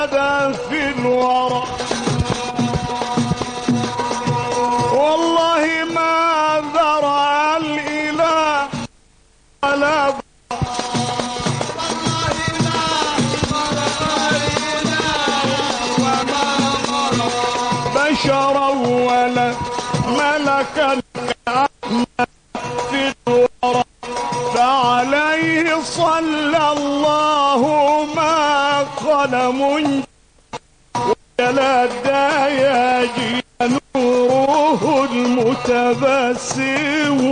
في الورى والله ما ذرى الإله ولا بشرا ولا ملكا كأحمد في الورى فعليه صلى الله ما قلم ولا الدياجي نوره المتبسم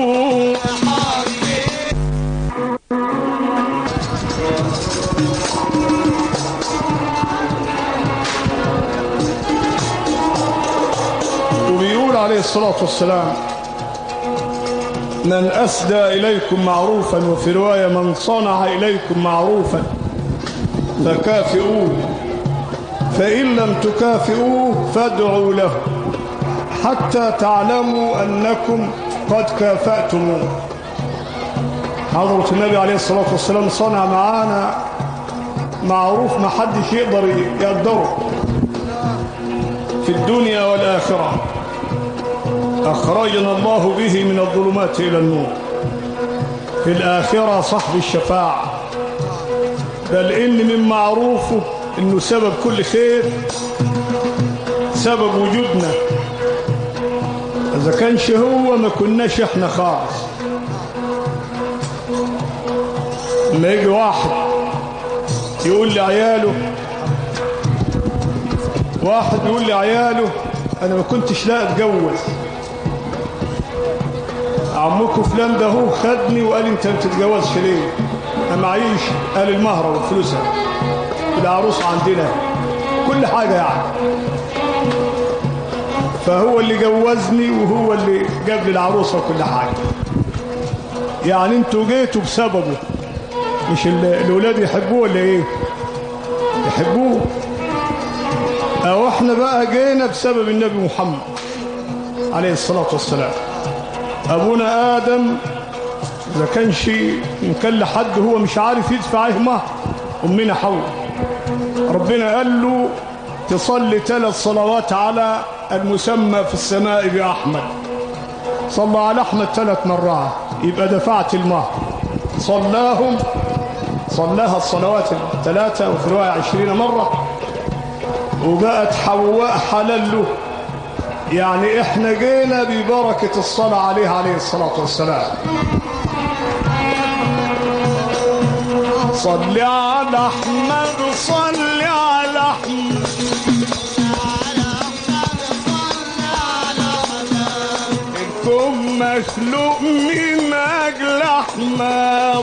وبيقول عليه الصلاة والسلام من أسدى إليكم معروفا وفي رواية من صنع إليكم معروفا فكافئوه فإن لم تكافئوه فادعوا له حتى تعلموا أنكم قد كافأتموه حضرة النبي عليه الصلاة والسلام صنع معانا معروف ما حدش يقدر يقدره في الدنيا والآخرة أخرجنا الله به من الظلمات إلى النور في الآخرة صاحب الشفاعة بل إن من معروفه إنه سبب كل خير سبب وجودنا إذا كانش هو ما كناش إحنا خالص لما يجي واحد يقول لعياله واحد يقول لعياله انا ما كنتش لا اتجوز عمكم فلان ده هو خدني وقال انت ما تتجوزش ليه انا معيش قال المهر والفلوسها العروس عندنا كل حاجه يعني فهو اللي جوزني وهو اللي جاب لي العروسه وكل حاجه يعني انتوا جيتوا بسببه مش ال- الاولاد يحبوه ولا ايه يحبوه او احنا بقى جينا بسبب النبي محمد عليه الصلاة والسلام ابونا ادم اذا كانش ان كان لحد هو مش عارف يدفع عليه مهر امنا حواء ربنا قال له تصلي ثلاث صلوات على المسمى في السماء باحمد صلى على احمد ثلاث مرات يبقى دفعت المهر صلاهم صلاها الصلوات الثلاثة وفي رواية عشرين مرة وبقت حواء حلال له يعني احنا جينا ببركة الصلاة عليه عليه الصلاة والسلام صل على احمد صل على احمد الكون مخلوق من اجل احمد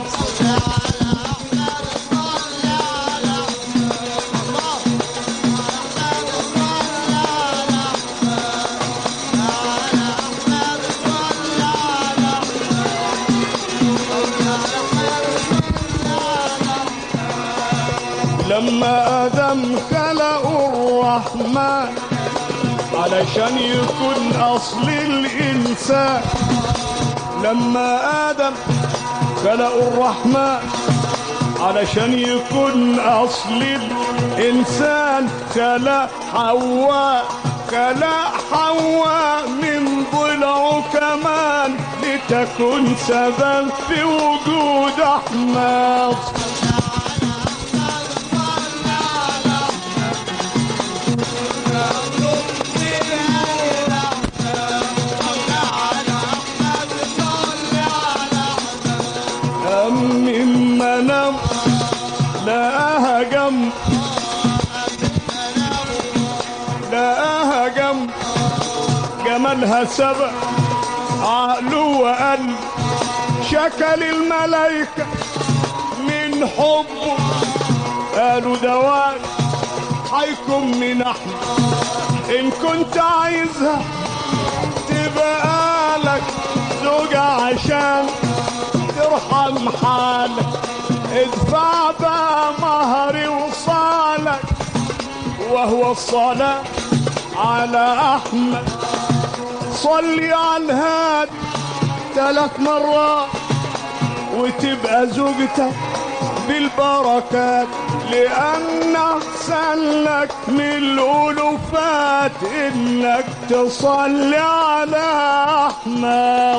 لما آدم خلقوا الرحمن علشان يكون أصل الإنسان لما آدم خلقوا الرحمن علشان يكون أصل الإنسان خلق حواء خلق حواء من ضلعه كمان لتكون سبب في وجود أحمد أم إما نم لقاها جنب لقاها جنب جمالها سبق عقله وقلب شكل الملايكة من حبه قالوا دواء حيكون من احنا ان كنت عايزها تبقى لك زوجة عشان ترحم حالك ادفع بقى مهري وصالك وهو الصلاة على أحمد صلي على الهادي ثلاث مرات وتبقى زوجتك بالبركات لأن أحسن لك من الألوفات إنك تصلي على أحمد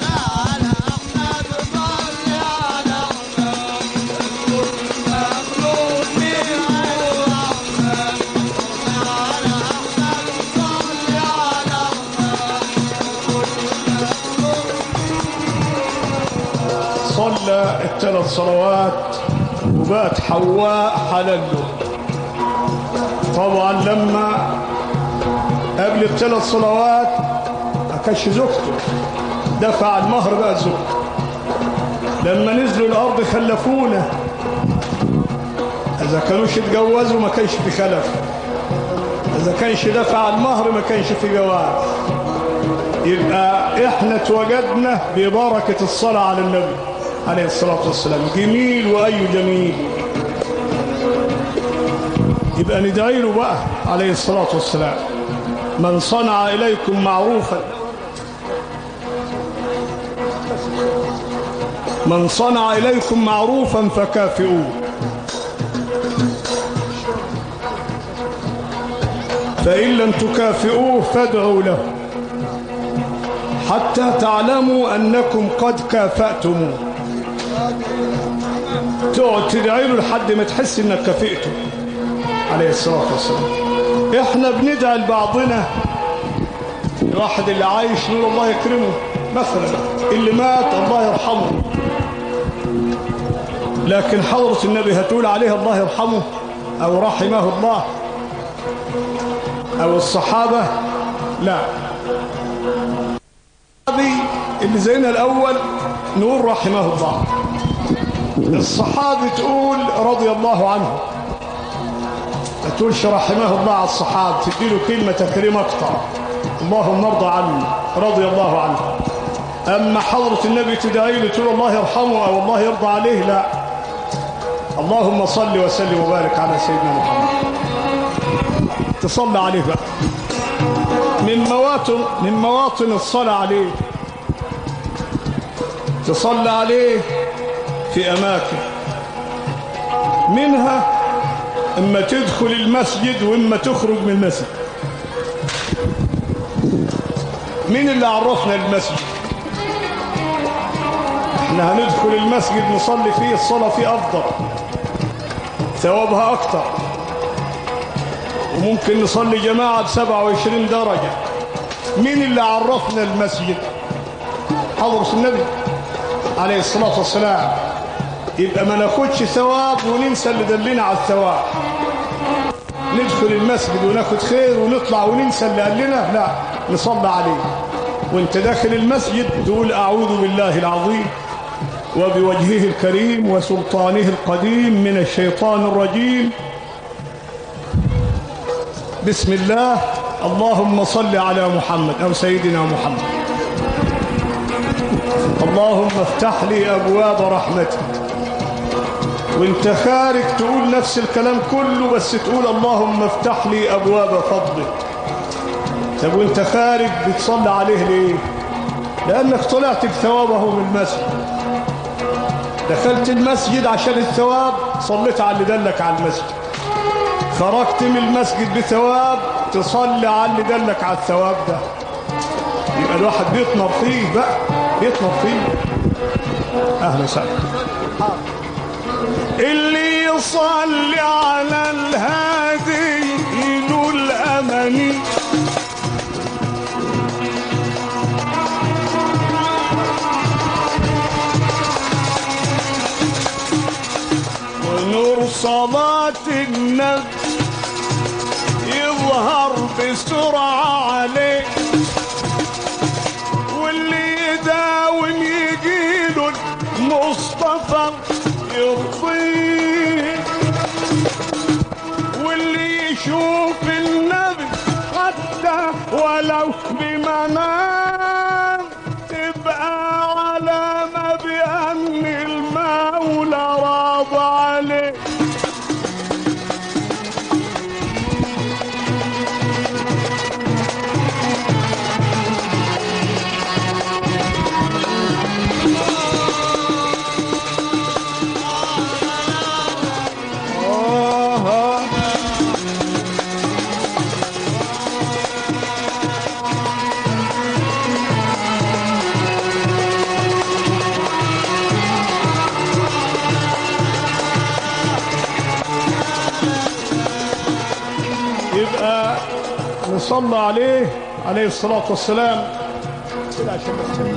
صلى الثلاث صلوات وبات حواء حلله طبعا لما قبل الثلاث صلوات ما كانش زوجته دفع المهر بقى زوجته لما نزلوا الارض خلفونا اذا كانوش اتجوزوا ما كانش في خلف اذا كانش دفع المهر ما كانش في جواز يبقى احنا اتوجدنا ببركه الصلاه على النبي عليه الصلاة والسلام جميل وأي جميل يبقى ندعي له بقى عليه الصلاة والسلام من صنع إليكم معروفا من صنع إليكم معروفا فكافئوه فإن لم تكافئوه فادعوا له حتى تعلموا أنكم قد كافأتموه تقعد تدعي له لحد ما تحس انك كفئته عليه الصلاه والسلام احنا بندعي لبعضنا الواحد اللي عايش نقول الله يكرمه مثلا اللي مات الله يرحمه لكن حضرة النبي هتقول عليه الله يرحمه او رحمه الله او الصحابة لا اللي زينا الاول نقول رحمه الله الصحابي تقول رضي الله عنه ما تقولش رحمه الله على الصحابة تديله كلمة تكريم أكتر اللهم ارضى عنه رضي الله عنه أما حضرة النبي تدعي له تقول الله يرحمه أو الله يرضى عليه لا اللهم صل وسلم وبارك على سيدنا محمد تصلى عليه بقى من مواطن من مواطن الصلاة عليه تصلى عليه في أماكن منها إما تدخل المسجد وإما تخرج من المسجد مين اللي عرفنا المسجد احنا هندخل المسجد نصلي فيه الصلاة فيه أفضل ثوابها أكتر وممكن نصلي جماعة بسبعة وعشرين درجة مين اللي عرفنا المسجد حضرة النبي عليه الصلاة والسلام يبقى ما ناخدش ثواب وننسى اللي دلنا على الثواب ندخل المسجد وناخد خير ونطلع وننسى اللي قال لنا لا نصلي عليه وانت داخل المسجد تقول اعوذ بالله العظيم وبوجهه الكريم وسلطانه القديم من الشيطان الرجيم بسم الله اللهم صل على محمد او سيدنا محمد اللهم افتح لي ابواب رحمتك وانت خارج تقول نفس الكلام كله بس تقول اللهم افتح لي ابواب فضلك طب وانت خارج بتصلي عليه ليه لانك طلعت بثوابه من المسجد دخلت المسجد عشان الثواب صليت على اللي دلك على المسجد خرجت من المسجد بثواب تصلي على اللي دلك على الثواب ده يبقى الواحد بيطمر فيه بقى بيطمر فيه اهلا وسهلا اللي يصلي على الهادي ينول اماني ونور صلاة النبي يظهر بسرعة عليه واللي يداوم يجيله المصطفى يرضيه واللي يشوف النبي حتى ولو بمنام تبقى علامة بأن المولى راضى عليه يبقى نصلى عليه عليه الصلاة والسلام كده عشان بس.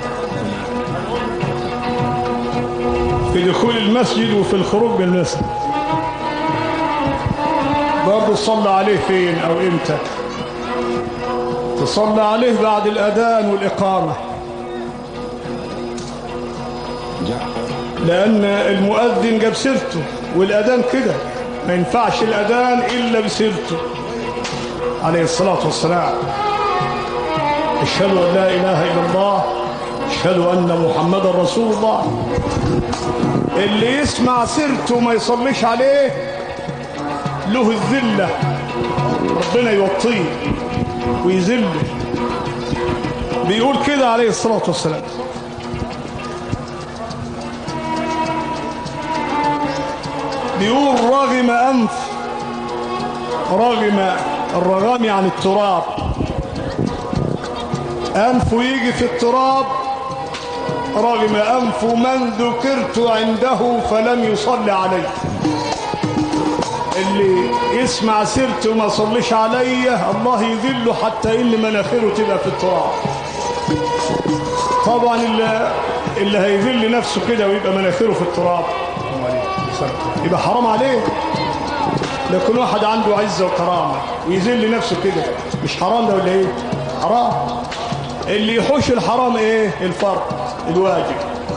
في دخول المسجد وفي الخروج من المسجد برضه تصلى عليه فين او امتى تصلى عليه بعد الاذان والاقامه لان المؤذن جاب سيرته والاذان كده ما ينفعش الاذان الا بسيرته عليه الصلاه والسلام اشهد ان لا اله الا الله اشهد ان محمدا رسول الله اللي يسمع سيرته ما يصليش عليه له الذله ربنا يوطيه ويذله بيقول كده عليه الصلاه والسلام بيقول رغم أنف رغم الرغام يعني التراب أنفه يجي في التراب رغم أنف من ذكرت عنده فلم يصلي عليه اللي يسمع سيرته وما صليش عليه الله يذله حتى ان مناخيره تبقى في التراب طبعا اللي, اللي هيذل نفسه كده ويبقى مناخيره في التراب يبقى حرام عليه لكن واحد عنده عزة وكرامة ويذل نفسه كده مش حرام ده ولا ايه حرام اللي يحوش الحرام ايه الفرض الواجب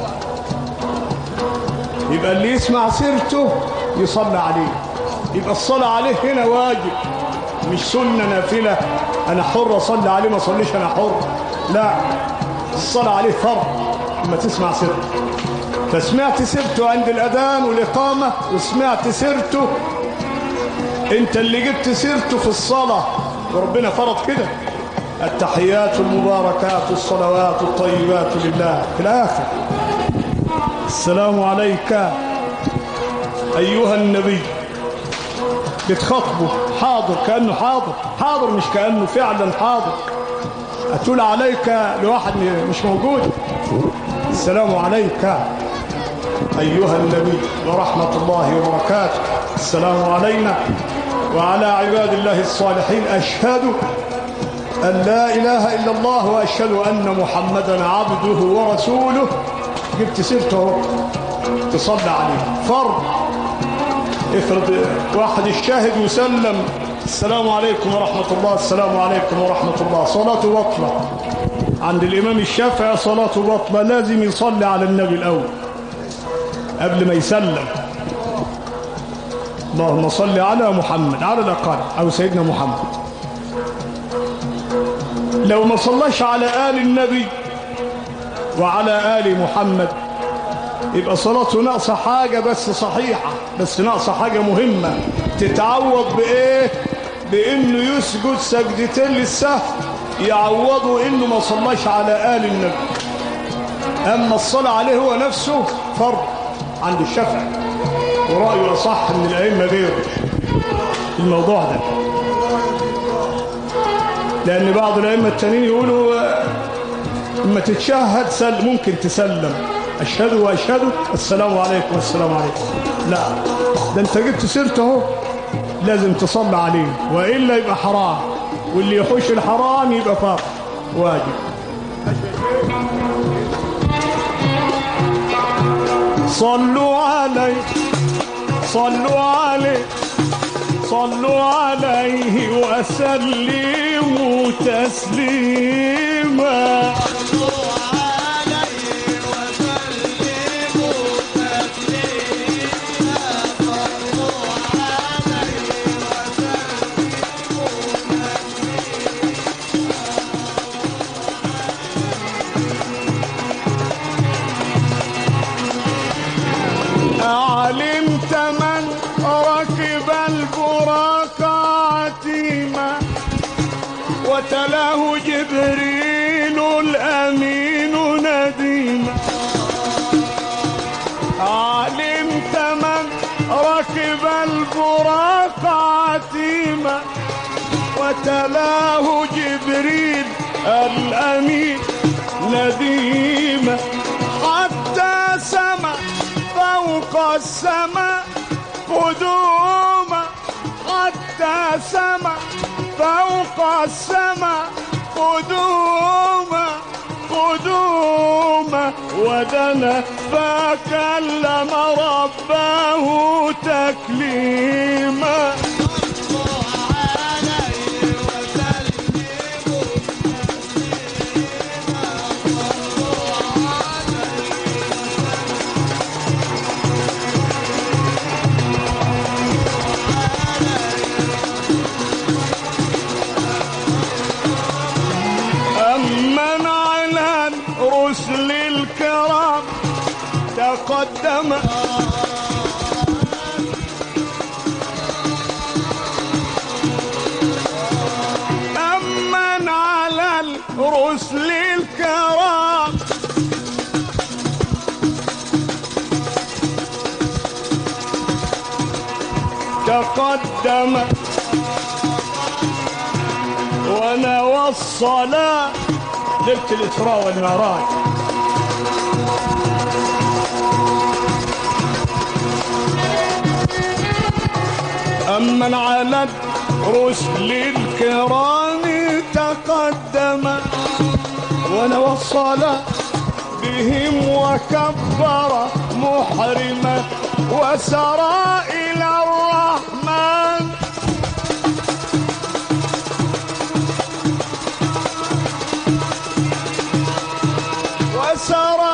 يبقى اللي يسمع سيرته يصلى عليه يبقى الصلاة عليه هنا واجب مش سنة نافلة انا حر اصلي عليه ما اصليش انا حر لا الصلاة عليه فرض لما تسمع سيرته فسمعت سيرته عند الأذان والإقامة وسمعت سيرته أنت اللي جبت سيرته في الصلاة وربنا فرض كده التحيات المباركات الصلوات الطيبات لله في الآخر السلام عليك أيها النبي بتخاطبه حاضر كأنه حاضر حاضر مش كأنه فعلا حاضر أتقول عليك لواحد مش موجود السلام عليك أيها النبي ورحمة الله وبركاته السلام علينا وعلى عباد الله الصالحين أشهد أن لا إله إلا الله وأشهد أن محمدا عبده ورسوله جبت سيرته تصلى عليه فرض افرض واحد الشاهد يسلم السلام عليكم ورحمة الله السلام عليكم ورحمة الله صلاته بطلة عند الإمام الشافعي صلاته بطلة لازم يصلي على النبي الأول قبل ما يسلم اللهم صل على محمد على الأقل أو سيدنا محمد لو ما صلاش على آل النبي وعلى آل محمد يبقى صلاته ناقصة حاجة بس صحيحة بس ناقصة حاجة مهمة تتعوض بإيه بإنه يسجد سجدتين للسهو يعوضوا إنه ما صلاش على آل النبي أما الصلاة عليه هو نفسه فرض عند الشافعي ورأيه أصح من الأئمة غيره في الموضوع ده لأن بعض الأئمة التانيين يقولوا لما تتشهد سل ممكن تسلم أشهد وأشهد السلام عليكم والسلام عليكم لا ده أنت جبت سيرته اهو لازم تصلي عليه وإلا يبقى حرام واللي يحوش الحرام يبقى فرض واجب صلوا عليه صلوا عليه صلوا عليه وسلموا تسليما علمت من ركب البراق عتيما وتلاه جبريل الأمين نديما علمت من ركب البراق عتيما وتلاه جبريل الأمين نديما حتى سمع فوق السماء قدوما حتى سمع فوق السماء قدوما قدوما ودنا فكلم ربه تكليما أمن على الرسل الكرام تقدم أمن على الرسل الكرام تقدم ونوى الصلاة ليلة الإسراء والمعراج أمن على الرسل الكرام تقدم ونوى الصلاة بهم وكبر محرما وسرى إلى الرحمن وسرى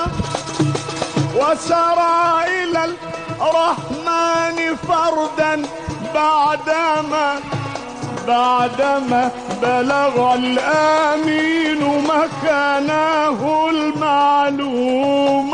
وسرى إلى الرحمن فردا بعدما بعدما بلغ الآمين مكانه المعلوم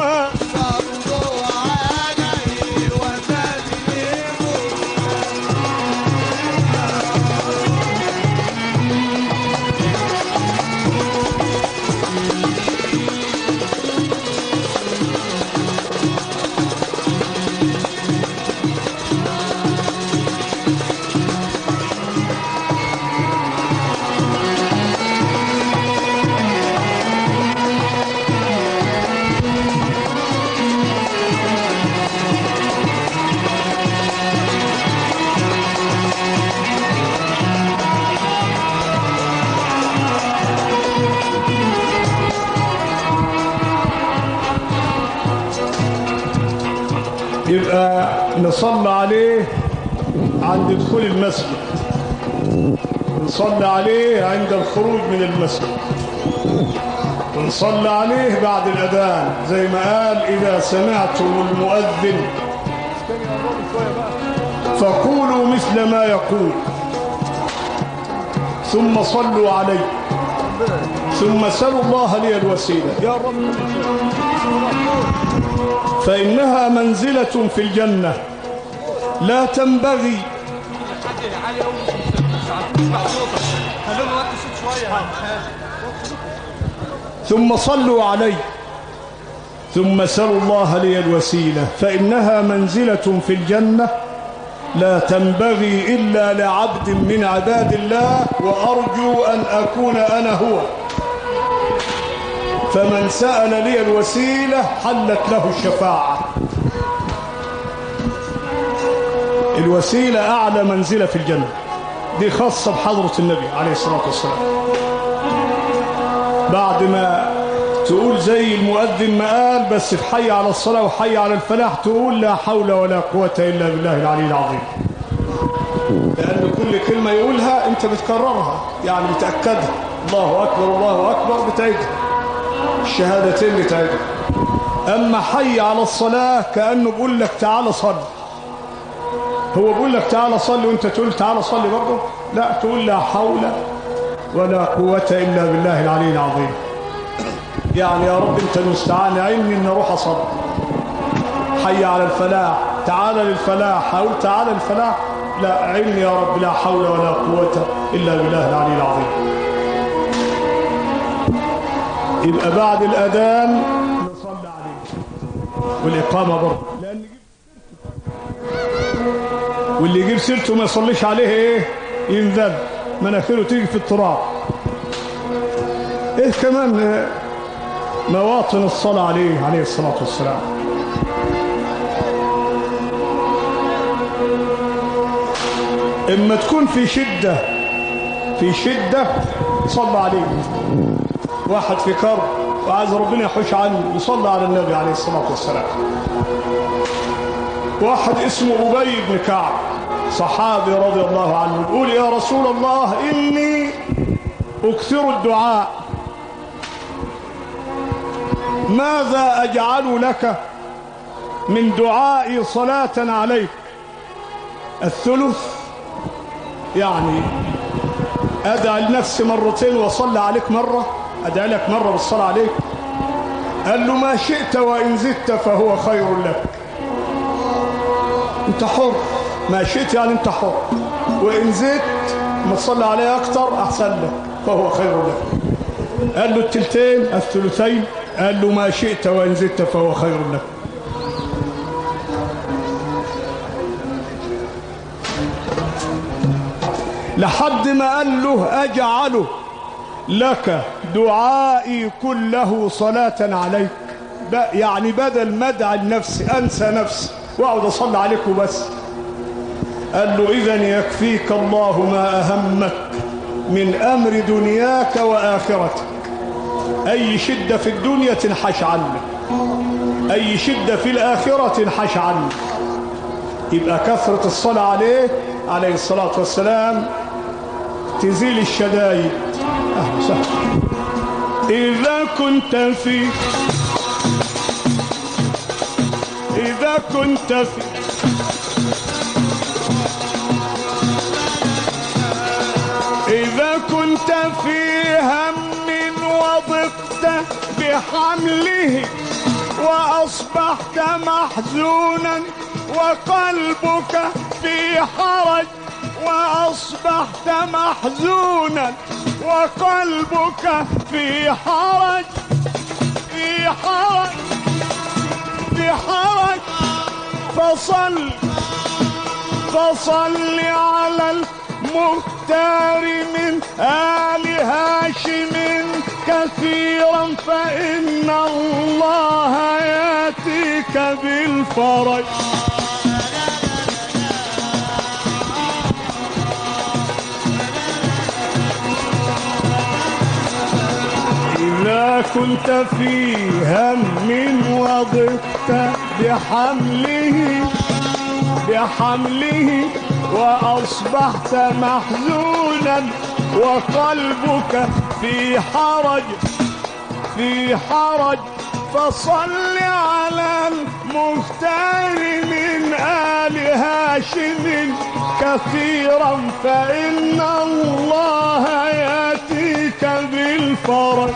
يبقى نصلي عليه عند دخول المسجد نصلي عليه عند الخروج من المسجد ونصلي عليه بعد الأذان زي ما قال إذا سمعتم المؤذن فقولوا مثل ما يقول ثم صلوا عليه ثم سلوا الله لي الوسيلة يا رب فإنها منزلة في الجنة لا تنبغي ثم صلوا علي ثم سلوا الله لي الوسيلة فإنها منزلة في الجنة لا تنبغي إلا لعبد من عباد الله وأرجو أن أكون أنا هو فمن سأل لي الوسيلة حلت له الشفاعة الوسيلة أعلى منزلة في الجنة دي خاصة بحضرة النبي عليه الصلاة والسلام بعد ما تقول زي المؤذن ما قال بس في حي على الصلاة وحي على الفلاح تقول لا حول ولا قوة إلا بالله العلي العظيم لأن كل كلمة يقولها أنت بتكررها يعني بتأكدها الله أكبر الله أكبر بتعيدها الشهادتين بتعيدها أما حي على الصلاة كأنه بيقول لك تعالى صل هو بيقول لك تعالى صل وانت تقول تعالى صل برضه لا تقول لا حول ولا قوة إلا بالله العلي العظيم يعني يا رب انت المستعان عيني ان اروح اصلي حي على الفلاح تعال للفلاح هقول تعال للفلاح لا عيني يا رب لا حول ولا قوة إلا بالله العلي العظيم يبقى بعد الأذان نصلي عليه والإقامة برضه لأن واللي يجيب سيرته ما يصليش عليه ايه ينذب مناخيره تيجي في التراب ايه كمان مواطن الصلاة عليه عليه الصلاة والسلام اما تكون في شدة في شدة صلى عليه واحد في كرب وعايز ربنا يحوش عنه يصلى على النبي عليه الصلاة والسلام واحد اسمه أبي بن كعب صحابي رضي الله عنه يقول يا رسول الله إني أكثر الدعاء ماذا أجعل لك من دعائي صلاة عليك الثلث يعني أدعى لنفسي مرتين وصلى عليك مرة أدعى لك مرة بالصلاة عليك قال له ما شئت وإن زدت فهو خير لك انت حر ما شئت يعني انت حر وإن زدت ما تصلي عليه أكتر أحسن لك فهو خير لك قال له التلتين الثلثين قال له ما شئت وإن زدت فهو خير لك لحد ما قال له أجعله لك دعائي كله صلاة عليك يعني بدل ما ادعي لنفسي أنسى نفسي وأقعد أصلي عليك وبس قال له إذا يكفيك الله ما أهمك من أمر دنياك وآخرتك أي شدة في الدنيا تنحش عنك أي شدة في الآخرة تنحش عنك يبقى كثرة الصلاة عليه عليه الصلاة والسلام تزيل الشدايد أهلا وسهلا إذا كنت في إذا كنت في إذا كنت في هم وضقت بحمله وأصبحت محزونا وقلبك في حرج وأصبحت محزونا وقلبك في حرج في حرج في حرج فصل فصل على المختار من آل هاشم كثيرا فإن الله ياتيك بالفرج إذا كنت في هم وضقت بحمله بحمله وأصبحت محزونا وقلبك في حرج في حرج فصل على المختار من آل هاشم كثيرا فإن الله ياتيك بالفرج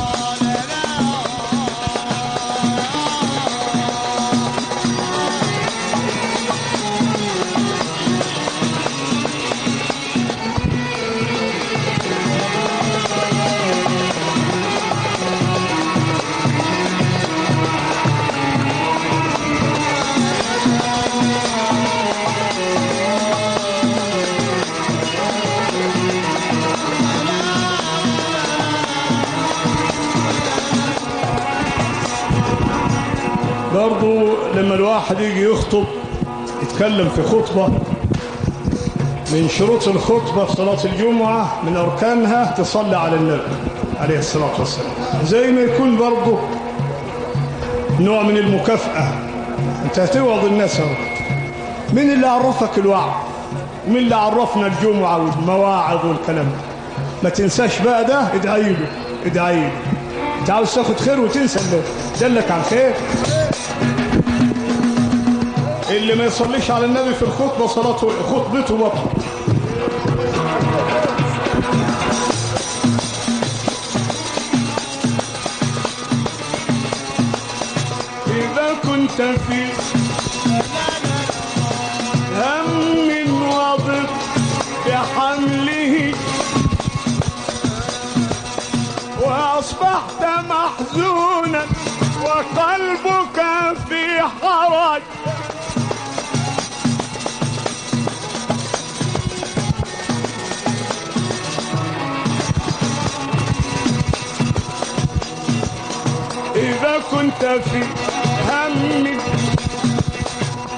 برضو لما الواحد يجي يخطب يتكلم في خطبة من شروط الخطبة في صلاة الجمعة من أركانها تصلي على النبي عليه الصلاة والسلام زي ما يكون برضو نوع من المكافأة انت هتوعظ الناس اهو مين اللي عرفك الوعظ مين اللي عرفنا الجمعة والمواعظ والكلام ده ما تنساش بقى ده ادعي له ادعي له انت عاوز تاخد خير وتنسى اللي دلك على الخير اللي ما يصليش على النبي في الخطبة صلاته خطبته بطل إذا كنت في هم وضق بحمله وأصبحت محزونا وقلبك في حرج إذا كنت في هم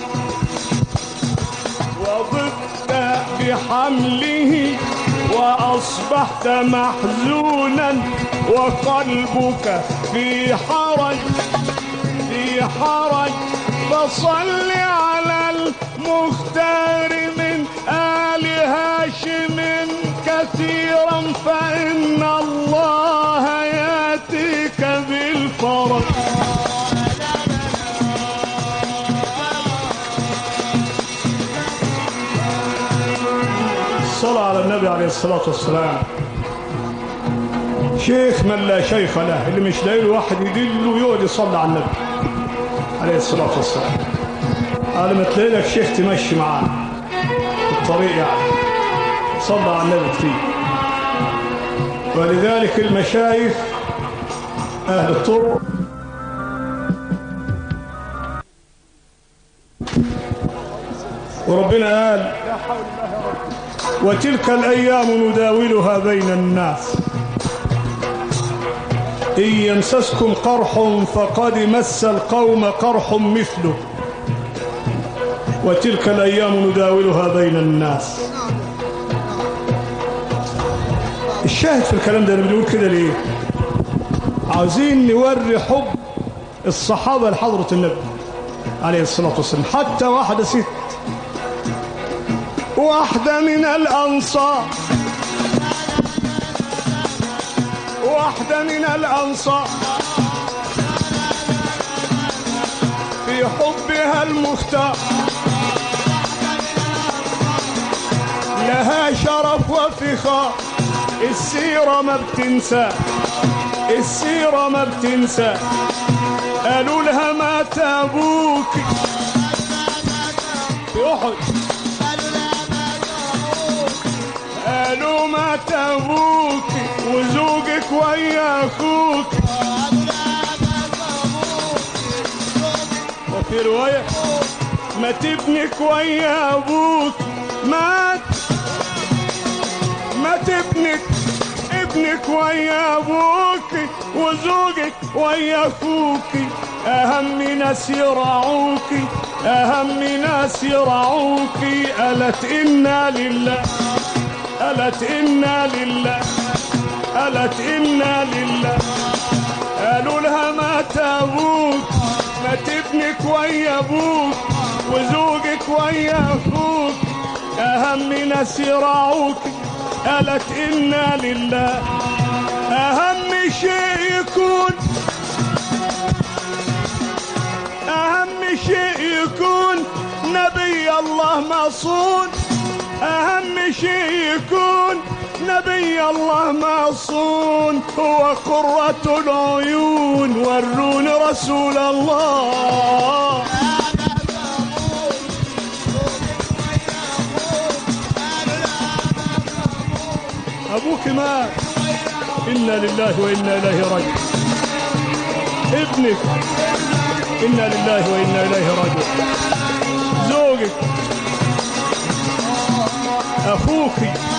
وضدت بحمله وأ أصبحت محزونا وقلبك في حرج في حرج فصل على المختار من آل هاشم كثيرا فإن الله يأتيك بالفرج الصلاة على النبي عليه الصلاة والسلام شيخ من لا شيخ له اللي مش لاقي له واحد يدله ويقعد يصلي على النبي عليه الصلاة والسلام قال ما تلاقي لك شيخ تمشي معاه في الطريق يعني صلى على النبي كتير ولذلك المشايخ أهل الطرق وربنا قال وتلك الأيام نداولها بين الناس إن يمسسكم قرح فقد مس القوم قرح مثله وتلك الأيام نداولها بين الناس الشاهد في الكلام ده اللي بنقول كده ليه عاوزين نوري حب الصحابة لحضرة النبي عليه الصلاة والسلام حتى واحدة ست واحدة من الأنصار واحدة من الأنصار في حبها المختار لها شرف وفخار السيرة ما بتنسى السيرة ما بتنسى قالوا لها مات أبوك في أحد قالوا مات أبوك وزوجك ويا أخوك وفي رواية مات ابنك ويا أبوك مات مات ابنك ابنك ويا أبوك وزوجك ويا أخوك أهم ناس يرعوك أهم ناس يرعوك قالت إنا لله قالت إنا لله قالت إنا لله قالوا لها مات أبوك مات ابنك ويا أبوك وزوجك ويا أخوك أهم ناس يراعوك قالت إنا لله أهم شيء يكون أهم شيء يكون نبي الله مصون أهم شيء يكون نبي الله مصون هو قرة العيون ورون رسول الله أبوك مات إنا لله وإنا إليه راجعون ابنك إنا لله وإنا إليه راجعون زوجك أخوك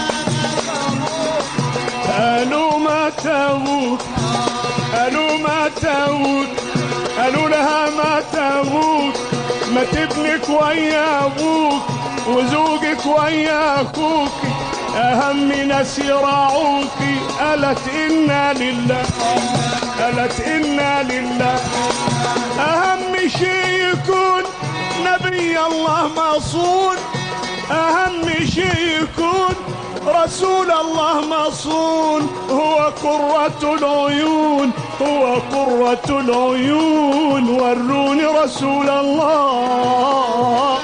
قالوا ما تموت قالوا ما تموت قالوا لها ما تموت ما تبنك ويا أبوك وزوجك ويا أخوك أهم ناس يراعوك قالت إنا لله قالت إنا لله أهم شيء يكون نبي الله مصون أهم شيء يكون رسول الله مصون هو قرة العيون هو قرة العيون وروني رسول الله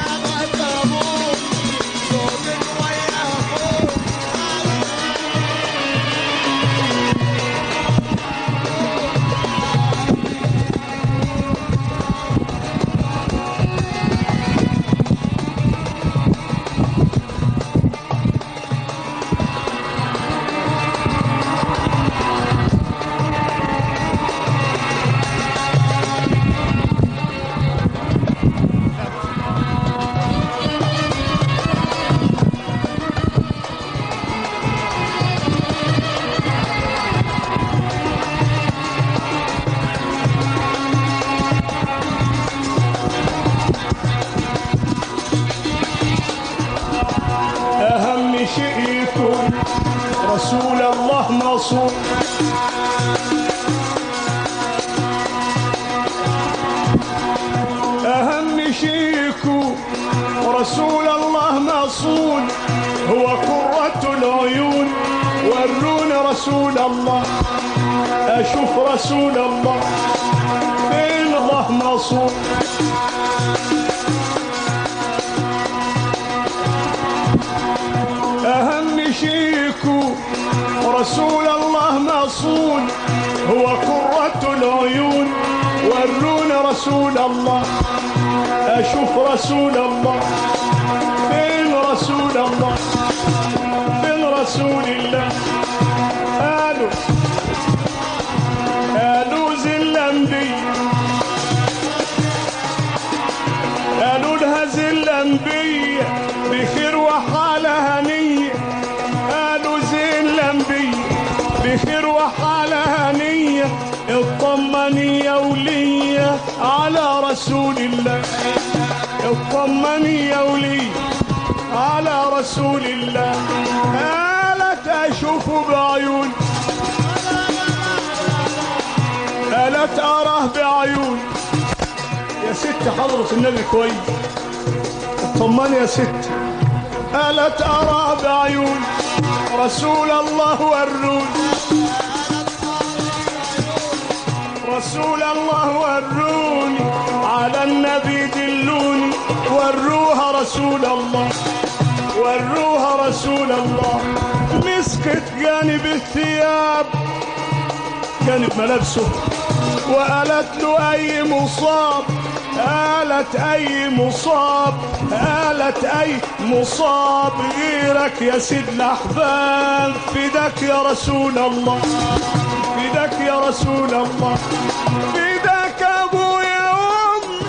أهم شيء يكون رسول الله مصون أهم شيكو رسول الله مصون هو قرة العيون ورون رسول الله أشوف رسول الله فين الله مصون أهم شيكو رسول الله مصون هو قرة العيون ورون رسول الله أشوف رسول الله فين رسول الله فين رسول الله قالوا قالوا زل الأنبياء قالوا لها زل الأنبياء بخير وحالة هنية قالوا زين الأنبياء بخير وحالة هنية اطمني يا ولية على رسول الله اطمني يا ولية على رسول الله قالت أشوفه بعيون قالت أراه بعيون يا ست حضرة النبي كويس اطمني يا ست قالت أرى بعيون رسول الله ورون رسول الله وروني على النبي دلوني وروها رسول الله وروها رسول الله مسكت جانب الثياب جانب ملابسه وقالت له أي مصاب قالت أي مصاب قالت أي مصاب غيرك يا سيد الأحباب فداك يا رسول الله فداك يا رسول الله فداك أبويا وأمي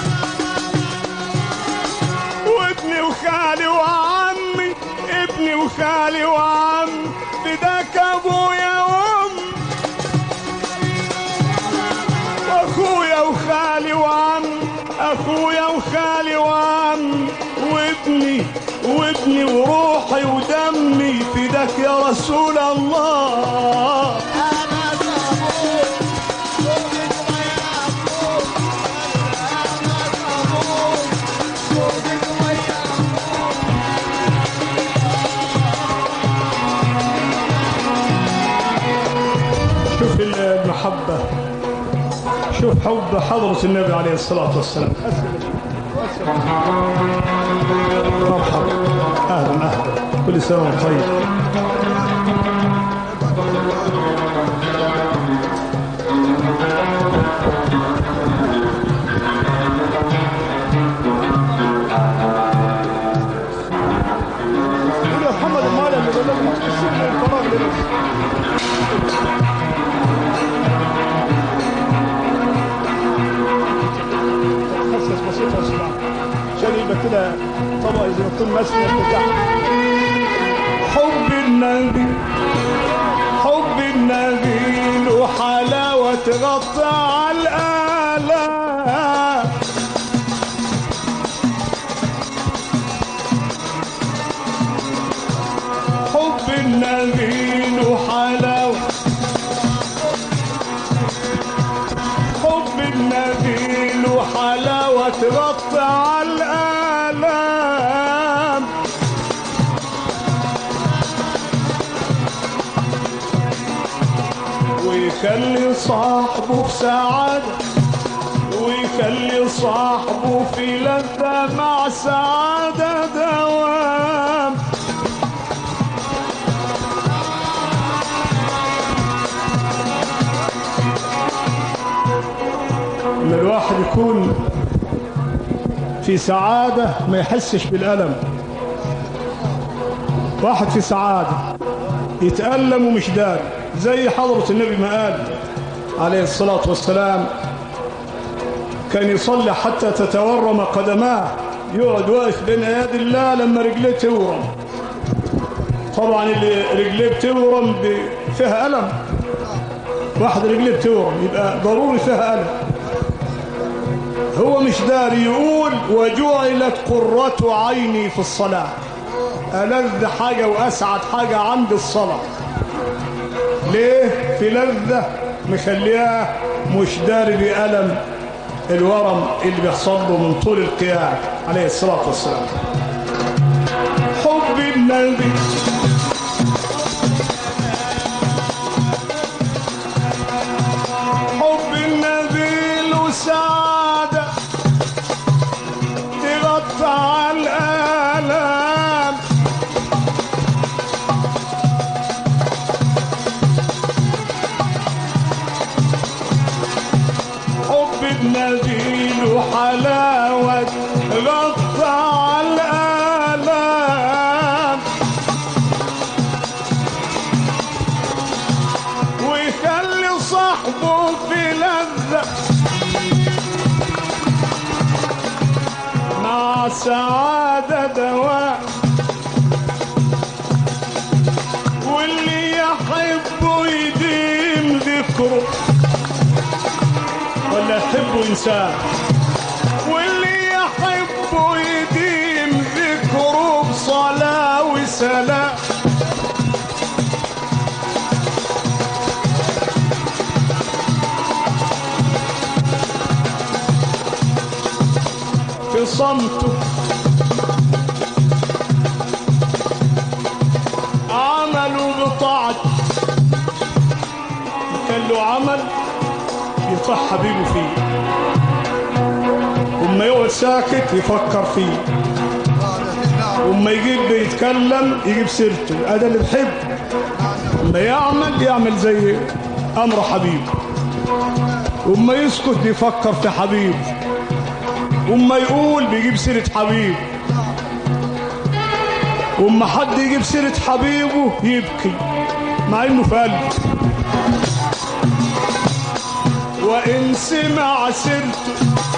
وابني وخالي وعمي ابني وخالي وعمي فداك أبويا وأمي واخويا وخالي وعمي اخويا وخالي وعمي وابني وابني وروحي ودمي فداك يا رسول الله شوف المحبة شوف حب حضرة النبي عليه الصلاة والسلام مرحبا أهلا أهلا كل سنة وانت طيب قول يا محمد المال اللي بقول لك تسيب لي الفراغ ده بس. خصص بسيطة اسمع عشان يبقى كده طبق زي ما تكون مسند بتاع حب النبي حب النبي له حلاوة تغطى على الآلام حب النبي له حلاوة حب النبي له حلاوة تغطى على الآلام ويخلي صاحبه في سعادة ويخلي صاحبه في لذة مع سعادة دوام ان الواحد يكون في سعادة ما يحسش بالألم واحد في سعادة يتألم ومش داري زي حضرة النبي ما قال عليه الصلاة والسلام كان يصلي حتى تتورم قدماه يقعد واقف بين يد الله لما رجليه تورم طبعا اللي رجليه بتورم ب- فيها ألم واحد رجليه بتورم يبقى ضروري فيها ألم هو مش داري يقول وجعلت قرة عيني في الصلاة ألذ حاجة وأسعد حاجة عند الصلاة ليه في لذة مخليها مش داري بألم الورم اللي بيحصل له من طول القيام عليه الصلاة والسلام حب النبي حب النبي له سعادة تغطى الآلام حب النبي له حلاوة غطى الآلام ويخلي صاحبه في لذة مع سعادة دواء واللي يحبه يديم ذكره ولا يحبه إنسان واللي يحبه يديم ذكره بصلاة وسلام في صمته عملوا بطاعته كان له عمل يطيع حبيبه فيه وما يقعد ساكت يفكر فيه وما يجيب بيتكلم يجيب سيرته هذا اللي بحب وما يعمل يعمل زي امر حبيبه وما يسكت يفكر في حبيبه وما يقول بيجيب سيرة حبيبه وما حد يجيب سيرة حبيبه يبكي مع انه في قلبه وإن سمع سيرته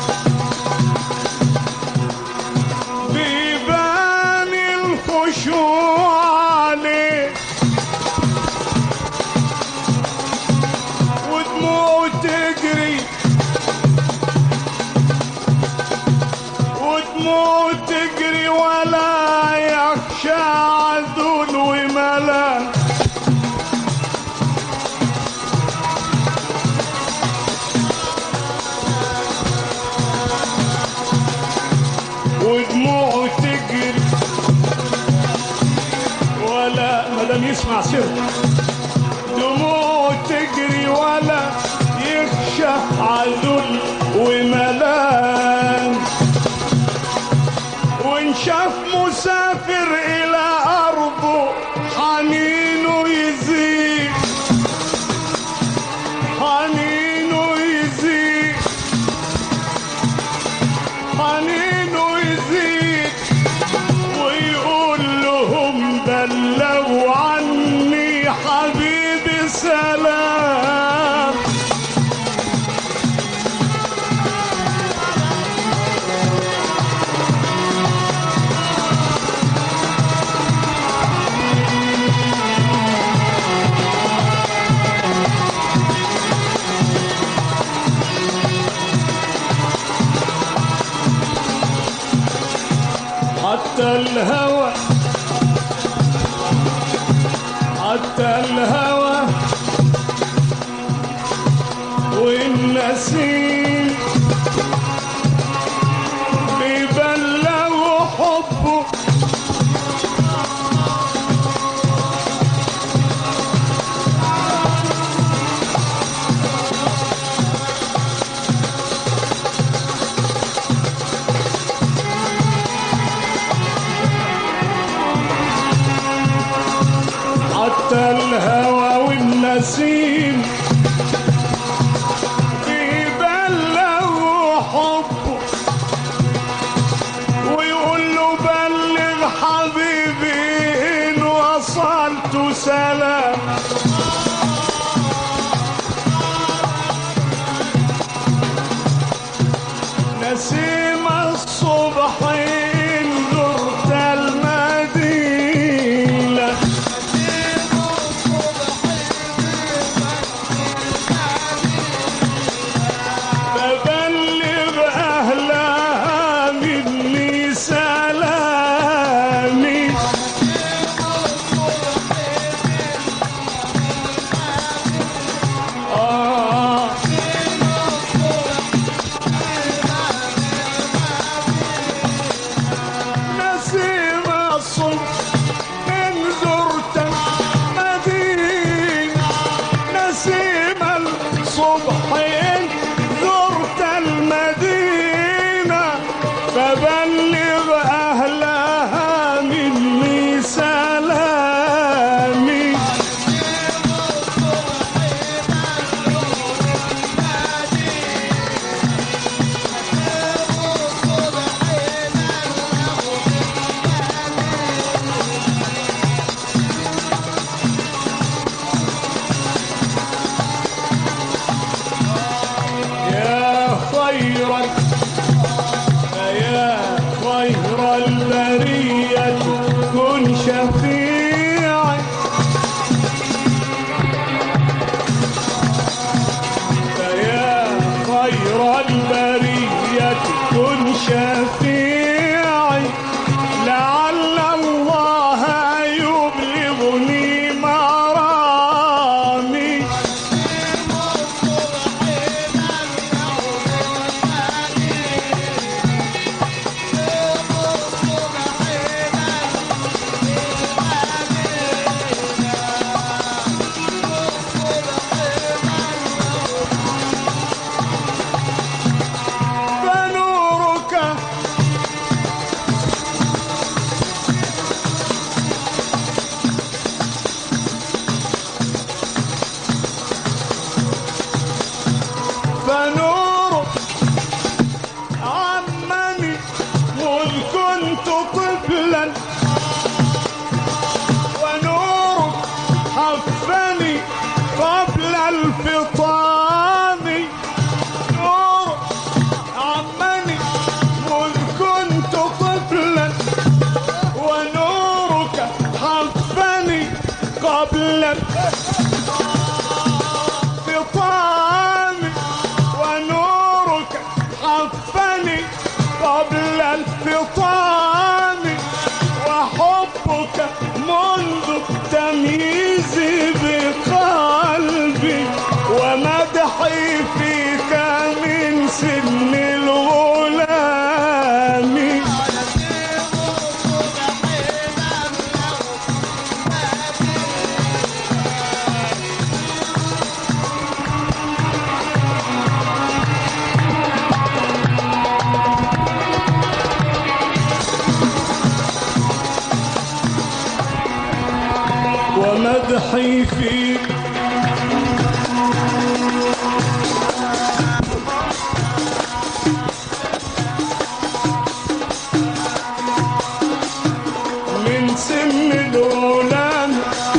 بيبان الخشوع عليه ودموعه تجري ودموعه تجري ولا يخشى عذل وملان ودموعه تجري ولا ما دام يسمع سره دموعه تجري ولا يخشى عذل وملام وان شاف مسافر الى ارضه حنينه يزيد حنينه يزيد حنينه يزيد ويقول لهم بلغوا عني حبيبي سلام حتى الهوى حتى الهوى والنسيم بيبلغوا حبه حتى الهوى والنسيم بيبلغوا حبه ويقول له بلغ حبيبي ان وصلت سلام نسيم الصبح إن زرت المدينة فبلغ أهلها مني سلامي قبل الفطام ونورك حفني قبل الفطام وحبك منذ التمييز بقلبي ومدحي فيك من سن الغلام ومدحي فيك من سن الغلام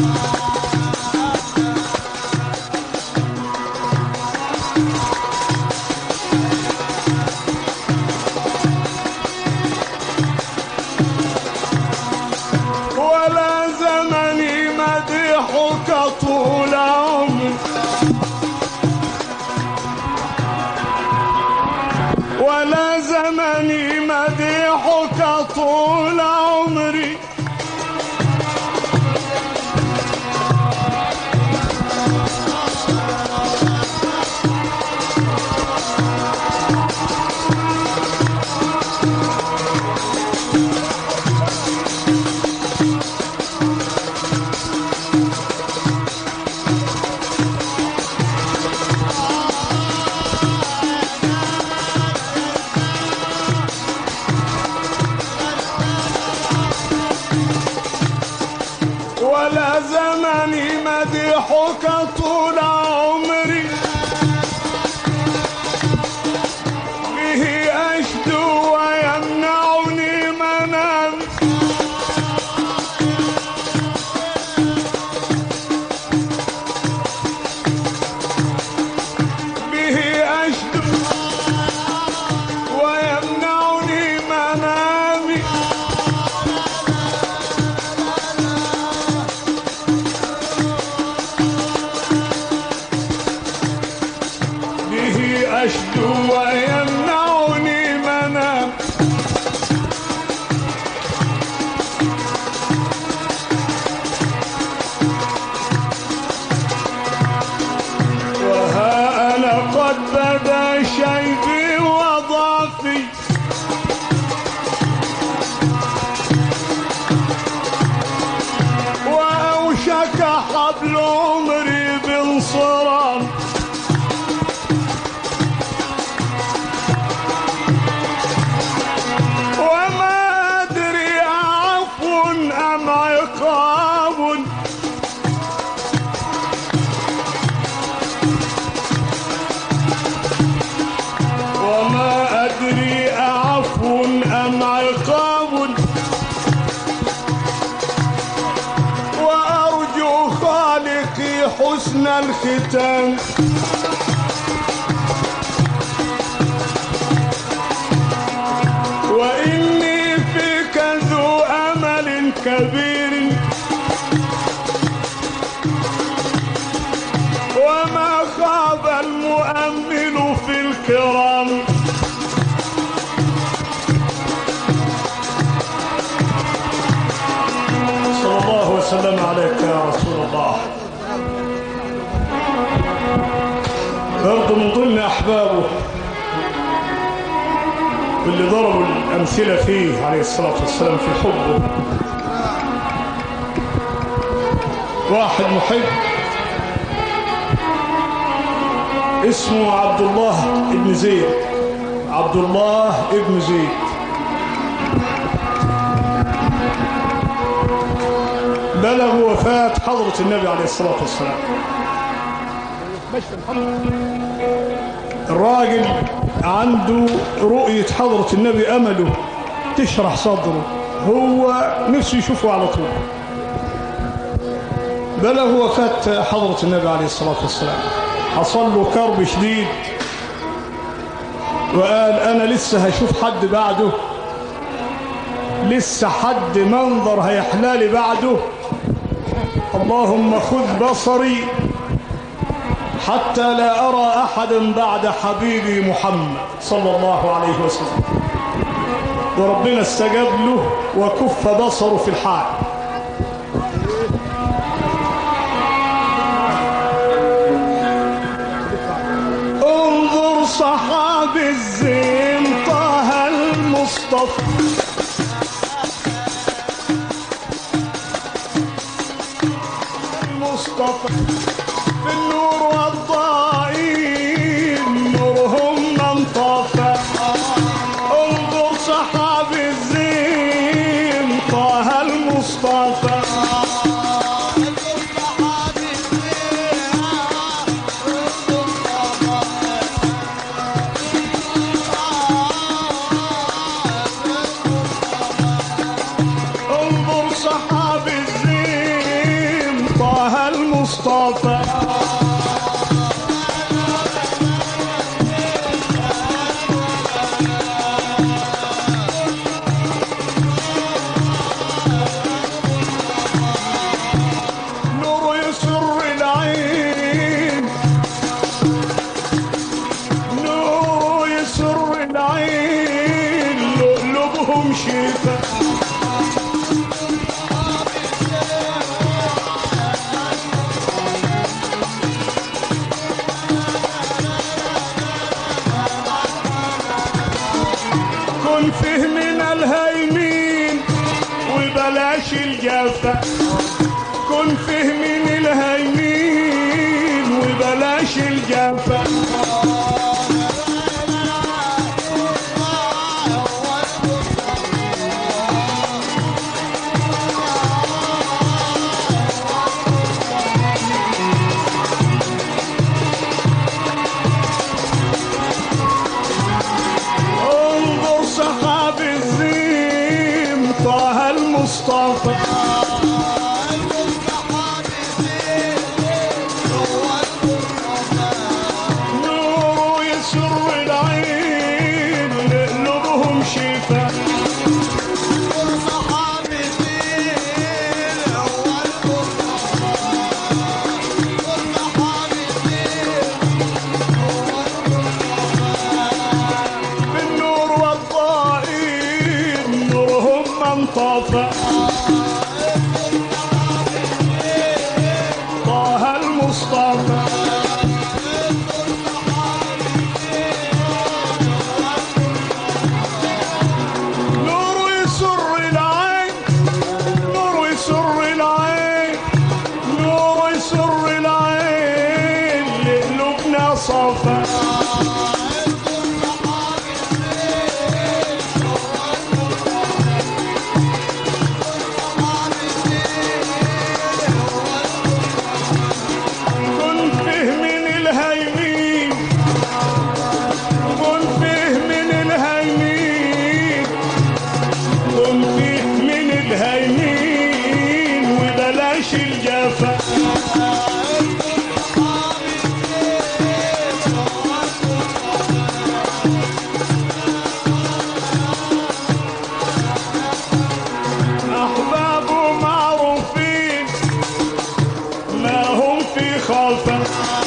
ولا زمني مديحك طول عمري ولا زمني مديحك طول عمري ولا زمني مديحك طول عمري به أشدو ويمنعني منام به أشدو ويمنعني منامي به أشدو ويمنعني منام وها أنا قد بدا شيبي وضعفي وأوشك حبل عمري بانصرام وما أدري عفو أم عقاب وما أدري أعفو أم عقاب وأرجو خالقي حسن الختام وإني فيك ذو أمل كبير وما خاب المؤمل في الكرام صلى الله وسلم عليك يا رسول الله برضه من ضمن أحبابه واللي ضربوا الأمثلة فيه عليه الصلاة والسلام في حبه واحد محب اسمه عبد الله ابن زيد عبد الله ابن زيد بلغ وفاة حضرة النبي عليه الصلاة والسلام الراجل عنده رؤية حضرة النبي أمله تشرح صدره هو نفسه يشوفه على طول بلغ وفاة حضرة النبي عليه الصلاة والسلام حصل له كرب شديد وقال أنا لسه هشوف حد بعده لسه حد منظر هيحلالي بعده طب اللهم خذ بصري حتى لا أرى أحدا بعد حبيبي محمد صلى الله عليه وسلم وربنا استجاب له وكف بصره في الحال انظر صحاب الزين طه المصطفى المصطفى بالنور والضائين نورهم من طفى انظر صحاب الزين طه المصطفى انظر صحاب الزين طه المصطفى نور يسر العين نور يسر العين لؤلؤهم شفا كن فيه من الهيمين وبلاش الجفا كن فيه من الهيمين وبلاش الجفا انظر صحاب الزين طه المصطفى نور يسر العين لقلوبهم شفا بالنور والضائين نورهم من طفى طه المصطفى نور يسر العين نور يسر العين نور يسر العين لقلوبنا صفا كن فيه من الهيمين كن فيه من الهيمين كن فيه من الهيمين وبلاش الجفا أحبابه معروفين ما هم في خلفه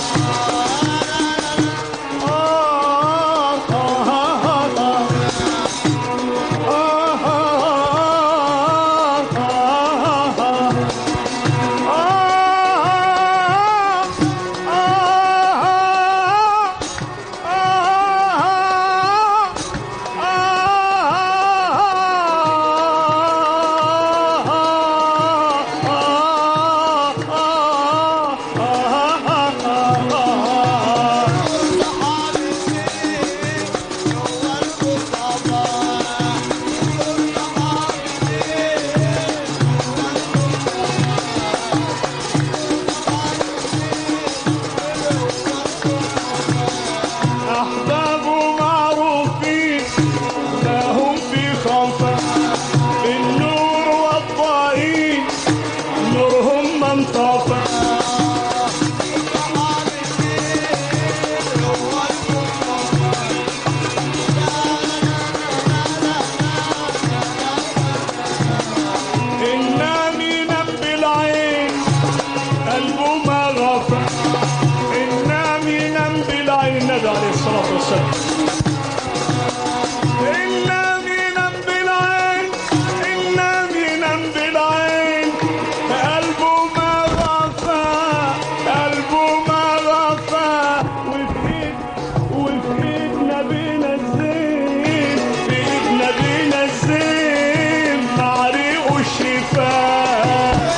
آه آه آه آه آه آه آه آه الحسن إنا مينا بالعين إنا مينا بالعين قلبه ما غفى قلبه ما غفى وفي إيد وفي إيد نبينا الزين في إيد نبينا الزين مع ريقه الشفاء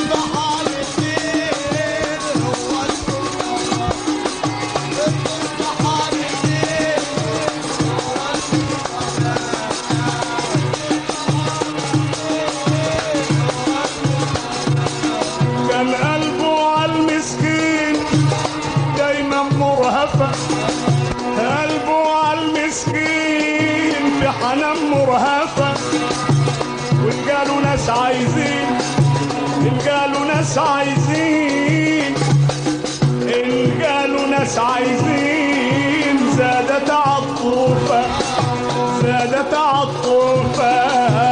كان قلبه على المسكين دايما مرهفة قلبه على المسكين في حنان مرهفة وإن قالوا ناس عايزين إن قالوا ناس عايزين إن قالوا ناس عايزين زادت عطوفة زادت عطوفة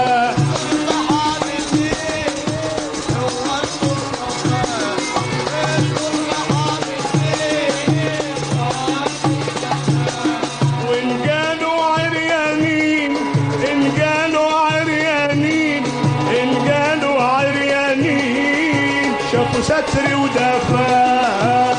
وإن قالوا عريانين إن قالوا عريانين إن قالوا عريانين شافوا ستري ودفا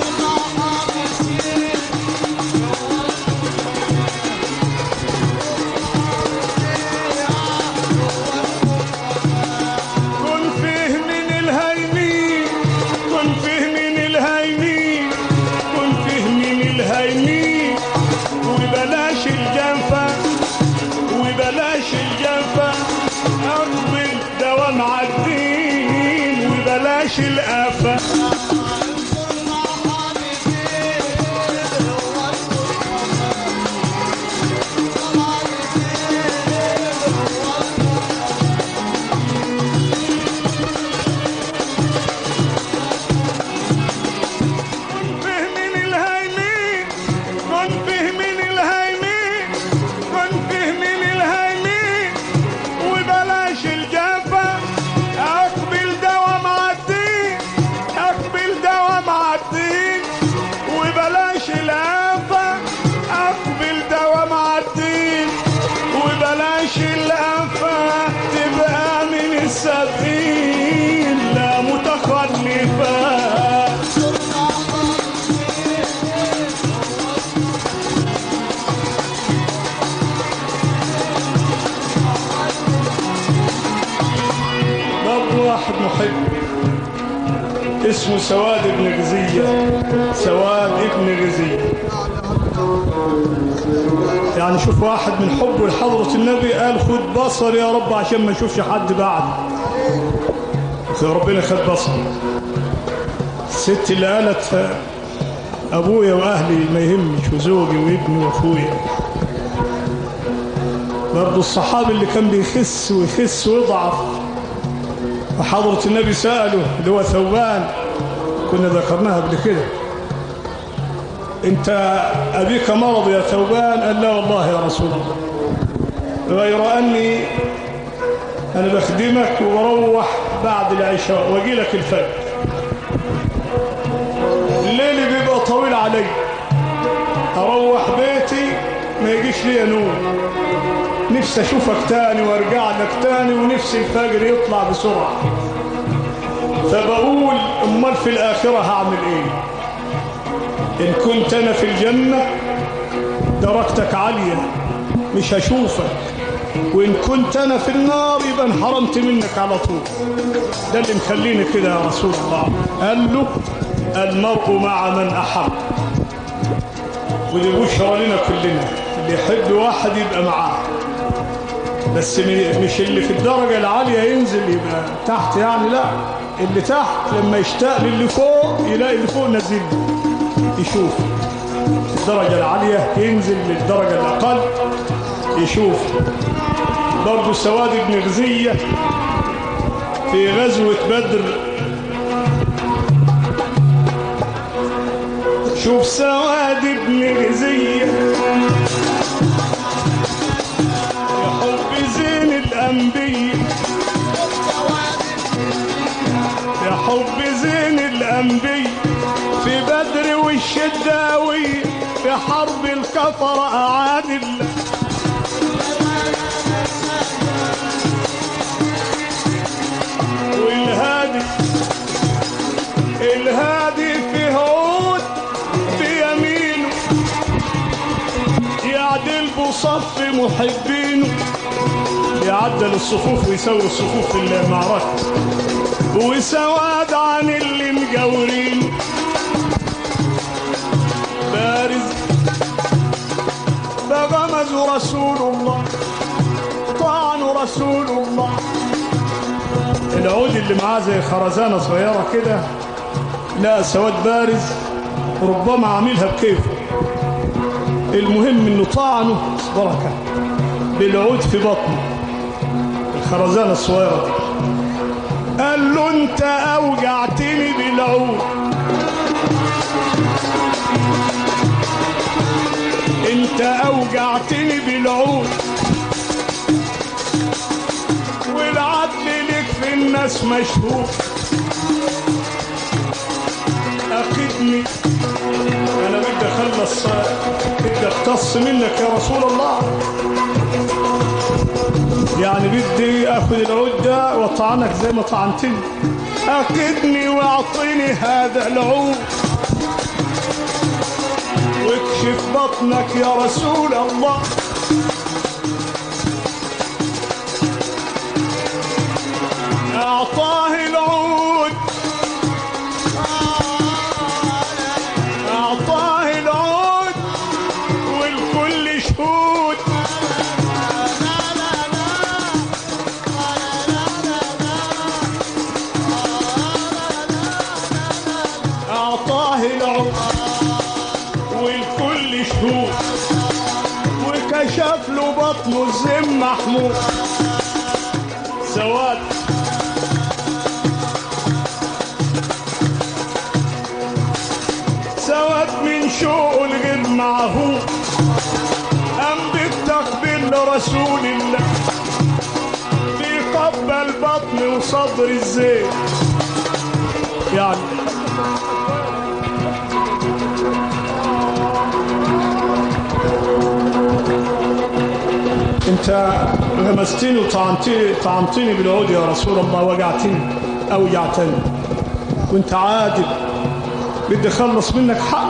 كن فيه من الهيمين كن فيه من الهيمين كن فيه من الهيمين وبلاش الجنفة وبلاش الجنفة أقبل دوام عالدين وبلاش الآفة فيه من الهيمين كن فيه من الهيمين كن فيه من الهيمين وبلاش الجفا اقبل دوام عالدين اقبل دوام عالدين وبلاش الافة اقبل دوام عالدين وبلاش الافة تبقى من السفين لا متخلفة برضه واحد محب اسمه سواد بن غزية سواد بن غزية يعني شوف واحد من حبه لحضرة النبي قال خد بصر يا رب عشان ما اشوفش حد بعد ربنا خد بصر الست اللي قالت ابويا واهلي ما يهمش وزوجي وابني واخويا برضه الصحابي اللي كان بيخس ويخس ويضعف وحضرة النبي سأله اللي هو ثوبان كنا ذكرناها قبل كده انت ابيك مرض يا ثوبان قال لا والله يا رسول الله غير اني انا بخدمك وبروح بعد العشاء واجي لك الفجر الليل بيبقى طويل علي اروح بيتي ما يجيش لي نوم نفسي اشوفك تاني وارجع لك تاني ونفسي الفجر يطلع بسرعه فبقول امال في الاخره هعمل ايه ان كنت انا في الجنه درجتك عاليه مش هشوفك وان كنت انا في النار يبقى انحرمت منك على طول ده اللي مخليني كده يا رسول الله قال له المرء مع من احب ودي بشرى لنا كلنا اللي يحب واحد يبقى معاه بس م- مش اللي في الدرجة العالية ينزل يبقى تحت يعني لا اللي تحت لما يشتاق للي فوق يلاقي اللي فوق نزل يشوف الدرجة العالية ينزل للدرجة الأقل يشوف برضه سواد بن غزية في غزوة بدر شوف سواد بن غزية يا حب زين الأنبياء يا حب زين الأنبياء في بدر والشداوي في حرب الكفر أعاد الله والهادي الهادي في هود بيمينه يعدل بصف محبينه يعدل الصفوف ويسوي الصفوف في المعركة وسواد عن اللي مجاورين بارز فغمز رسول الله طعن رسول الله العود اللي معاه زي خرزانة صغيرة كده لا سواد بارز ربما عاملها بكيفه المهم انه طعنه بركة بالعود في بطنه الخرزانة الصغيرة دي قال له انت اوجعتني بالعود انت اوجعتني بالعود والعدل لك في الناس مشهور اخدني انا بدي اخلص بدي اختص منك يا رسول الله يعني بدي اخذ العود ده واطعنك زي ما طعنتني اخدني واعطيني هذا العود واكشف بطنك يا رسول الله اعطاه العود اعطاه العود والكل شهود اعطاه العود والكل شهود وكشف له بطنه الزم محمود سواد سواد من شوق الغيب معه قام بالتقبيل لرسول الله بيقبل بطن وصدر الزيت يعني انت غمستني وطعنتني طعنتني بالعود يا رسول الله وجعتني اوجعتني كنت عادل بدي اخلص منك حق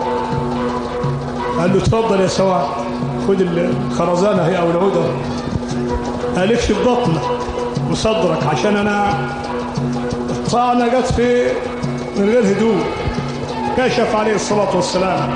قال له اتفضل يا سواد خد الخرزانه هي او العوده قال اكشف بطنك وصدرك عشان انا الطعنه جت في من غير هدوء كشف عليه الصلاه والسلام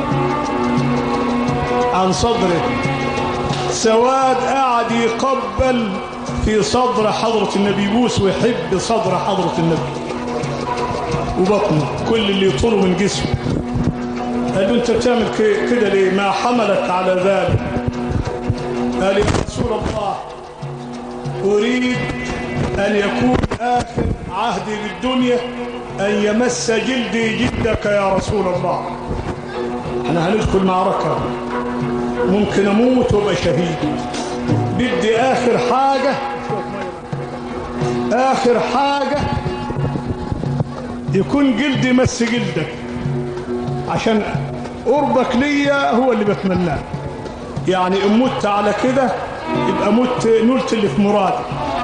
عن صدره سواد قاعد يقبل في صدر حضرة النبي يبوس ويحب صدر حضرة النبي وبطنه كل اللي يطوله من جسمه قال له انت بتعمل كده ليه ما حملك على ذلك قال يا رسول الله أريد أن يكون آخر عهدي بالدنيا أن يمس جلدي جلدك يا رسول الله أنا هندخل معركة ممكن اموت وابقى شهيد بدي اخر حاجة اخر حاجة يكون جلدي مس جلدك عشان قربك ليا هو اللي بتمناه يعني ان مت على كده يبقى مت نلت اللي في مرادي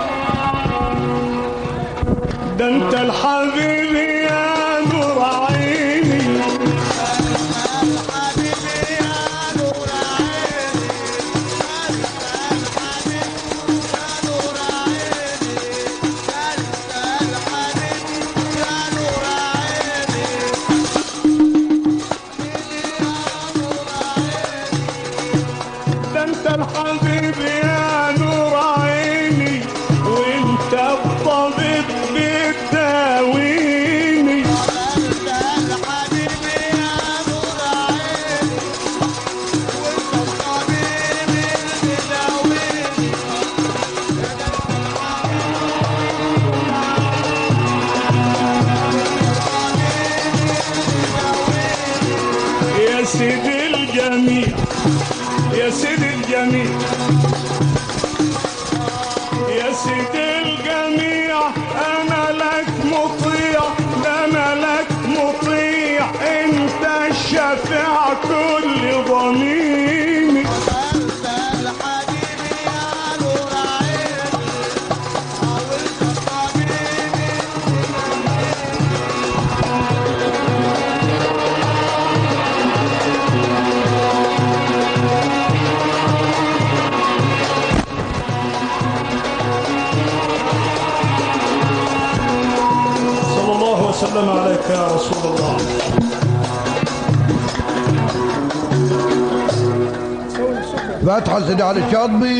ده انت الحبيب يا نور عيني ده انت الحبيب يا نور عيني وانت الطبيب بتداويني يا سيدي الجميع يا سيدي الجميع يا سيدي الجميع انا لك مطيع ده انا لك مطيع انت الشافع كل ضميمي انت الحبيب يا نور عيني حاولت طبيبي صلى الله وسلم عليك يا رسول الله فتحة سيدي علي الشاطبي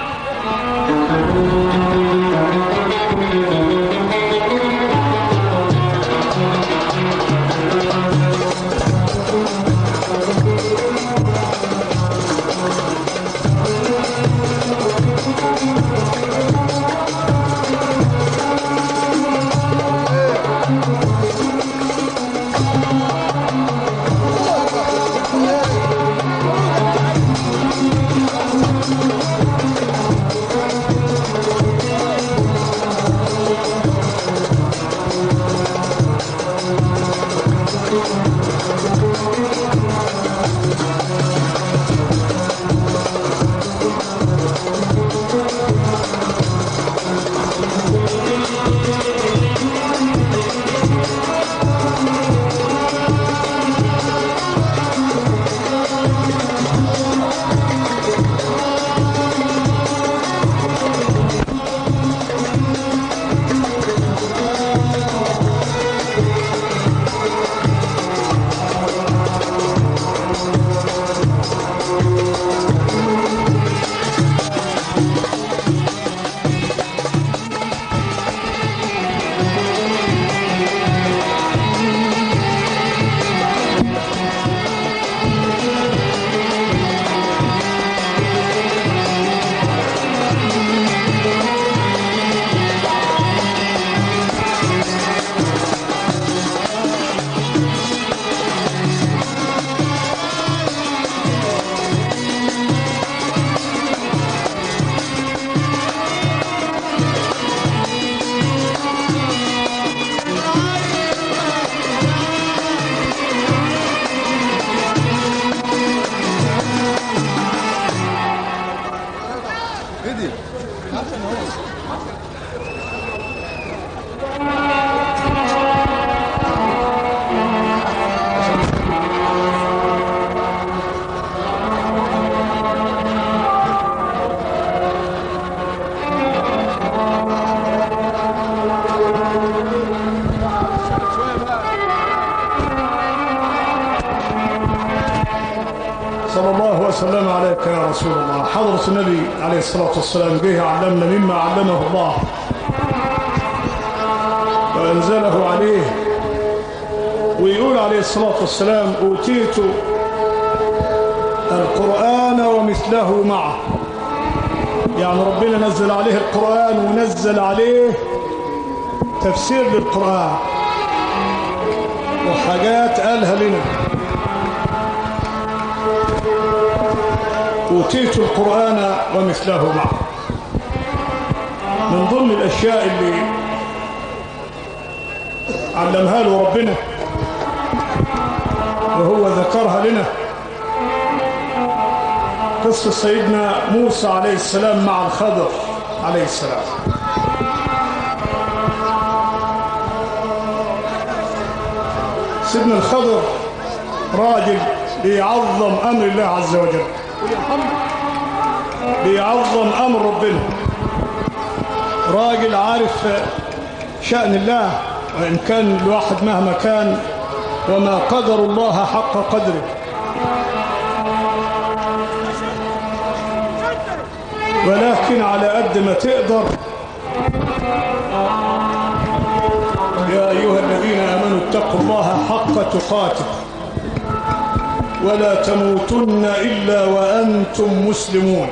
صلى الله وسلم عليك يا رسول الله حضرة النبي عليه الصلاة والسلام جه علمنا مما علمه الله وأنزله عليه ويقول عليه الصلاة والسلام أوتيت القرآن ومثله معه يعني ربنا نزل عليه القرآن ونزل عليه تفسير للقرآن وحاجات قالها لنا أوتيت القرآن ومثله معه من ضمن الأشياء اللي علمها له ربنا وهو ذكرها لنا قصة سيدنا موسى عليه السلام مع الخضر عليه السلام سيدنا الخضر راجل بيعظم أمر الله عز وجل بيعظم أمر ربنا راجل عارف شأن الله وإن كان الواحد مهما كان وما قدر الله حق قدره ولكن على قد ما تقدر يا أيها الذين آمنوا اتقوا الله حق تقاته ولا تموتن إلا وأنتم مسلمون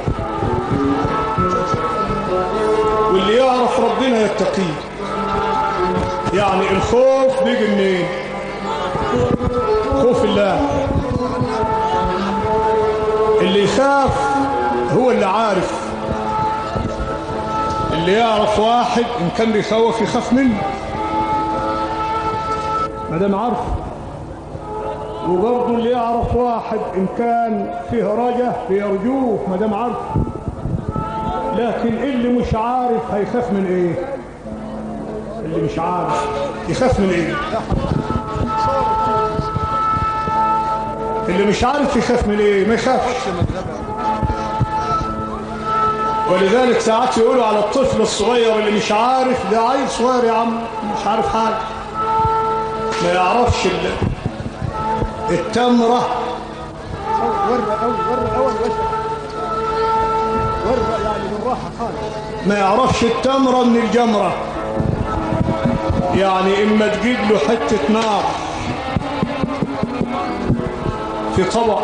واللي يعرف ربنا يتقيه يعني الخوف بيجي منين خوف الله اللي يخاف هو اللي عارف اللي يعرف واحد ان كان بيخوف يخاف منه ما دام عارف وبرضه اللي يعرف واحد إن كان فيه رجا بيرجوه ما دام عارف لكن اللي مش عارف هيخاف من إيه؟ اللي مش عارف يخاف من إيه؟ اللي مش عارف يخاف من إيه؟ ما يخافش ولذلك ساعات يقولوا على الطفل الصغير اللي مش عارف ده عيل صغير يا عم مش عارف حاجة ما يعرفش ال- التمرة ورى قوي ورى اول وجه ورى يعني بالراحه خالص ما يعرفش التمرة من الجمرة يعني إما تجيب له حتة نار في طبق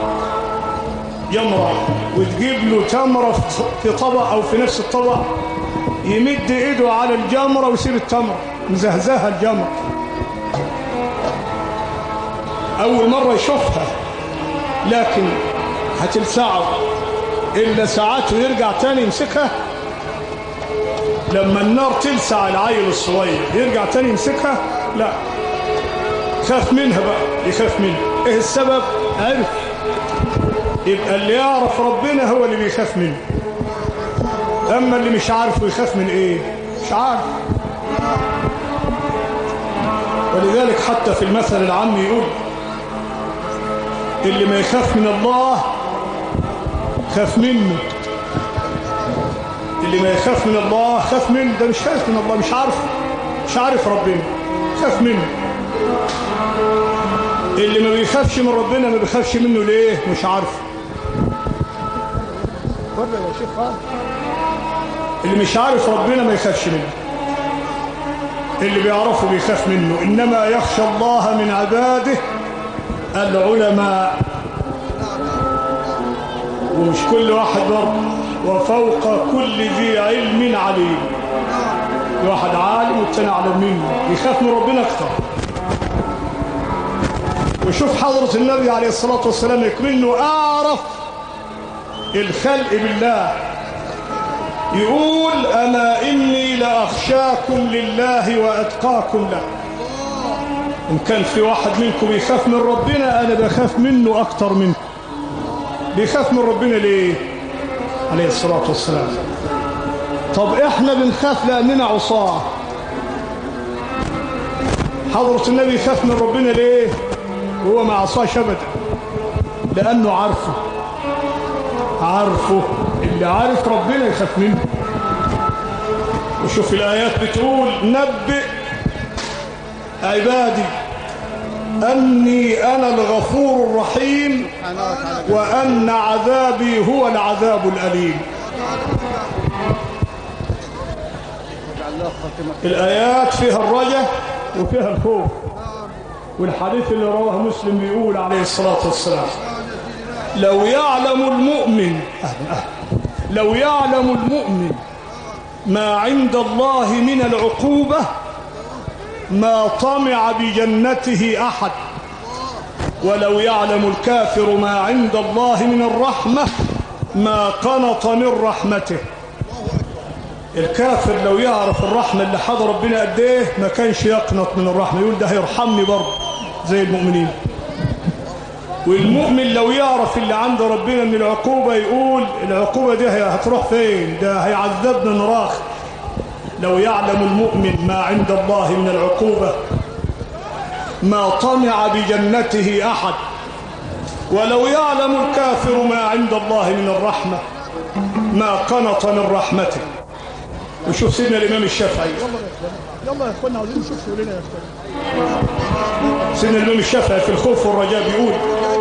جمرة وتجيب له تمرة في- في طبق أو في نفس الطبق يمد إيده على الجمرة ويسيب التمرة مزهزها الجمرة أول مرة يشوفها لكن هتلسعه إلا ساعته يرجع تاني يمسكها لما النار تلسع العيل الصغير يرجع تاني يمسكها لا خاف منها بقى يخاف منها ايه السبب عرف يبقى اللي يعرف ربنا هو اللي بيخاف منه اما اللي مش عارف ويخاف من ايه مش عارف ولذلك حتى في المثل العام يقول اللي ما يخاف من الله خاف منه اللي ما يخاف من الله خاف منه ده مش خايف من الله مش عارف مش عارف ربنا خاف منه اللي ما بيخافش من ربنا ما بيخافش منه ليه مش عارف ورى يا شيخ خالص اللي مش عارف ربنا ما يخافش منه اللي بيعرفه بيخاف منه إنما يخشى الله من عباده العلماء ومش كل واحد برضه وفوق كل ذي علم عليم في واحد عالم والتاني أعلم منه يخاف من ربنا أكتر وشوف حضرة النبي عليه الصلاة والسلام يكمنه أعرف الخلق بالله يقول أما إني لأخشاكم لله وأتقاكم له إن كان في واحد منكم يخاف من ربنا أنا بخاف منه أكتر منكم بيخاف من ربنا ليه عليه الصلاة والسلام طب إحنا بنخاف لأننا عصاة حضرة النبي يخاف من ربنا ليه وهو ما عصاش أبدا لأنه عارفه عارفه اللي عارف ربنا يخاف منه وشوف الآيات بتقول نبئ عبادي أني أنا الغفور الرحيم وأن عذابي هو العذاب الأليم الآيات فيها الرجا وفيها الخوف والحديث اللي رواه مسلم بيقول عليه الصلاة والسلام لو يعلم المؤمن أهلا أهلا لو يعلم المؤمن ما عند الله من العقوبة ما طمع بجنته أحد ولو يعلم الكافر ما عند الله من الرحمة ما قنط من رحمته الكافر لو يعرف الرحمة اللي حضر ربنا قد ايه ما كانش يقنط من الرحمة يقول ده هيرحمني برضه زي المؤمنين والمؤمن لو يعرف اللي عند ربنا من العقوبة يقول العقوبة دي هي- هتروح فين ده هيعذبنا نراخ لو يعلم المؤمن ما عند الله من العقوبة ما طمع بجنته أحد ولو يعلم الكافر ما عند الله من الرحمة ما قنط من رحمته وشوف سيدنا الإمام الشافعي يلا يا اخوانا عاوزين نشوف شغلنا يا اخوانا سيدنا الإمام الشافعي في الخوف والرجاء بيقول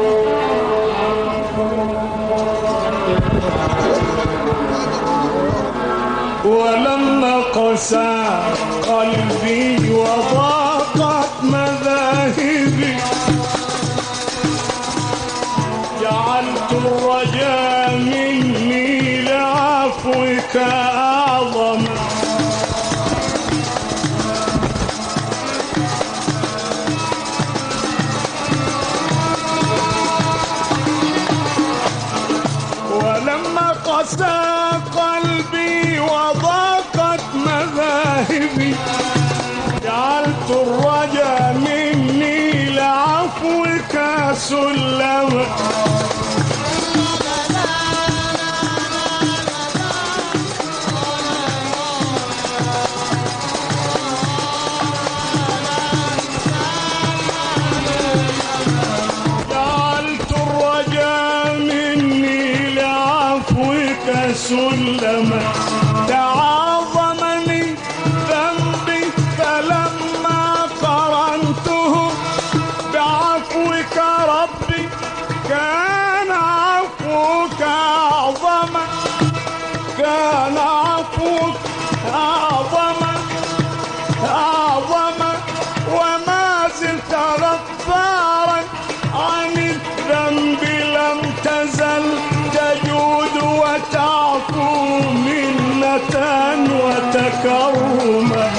ولما قسى قلبي وضاقت مذاهبي جعلت الرجاء مني لعفوك أعظم ولما قسى قلبي وضاقت مذاهبي جعلت الرجا مني لعفوك سلما جعلت الرجاء مني لعفوك سلما تعاظمني ذنبي فلما قرنته بعفوك ربي كان عفوك أعظم كان عفوك أعظم أعظم وما زلت غفارا عن الذنب لم تزل تجود وتعفو منة وتكرما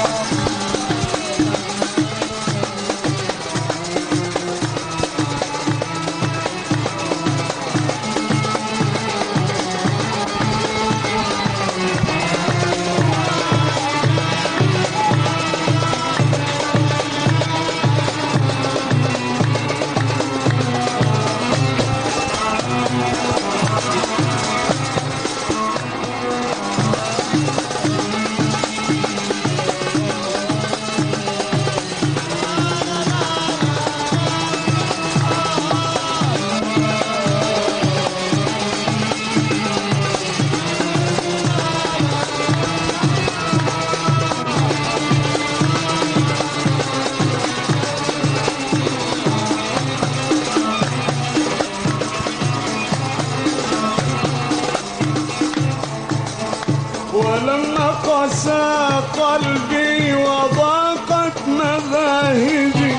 ولما قسى قلبي وضاقت مذاهبي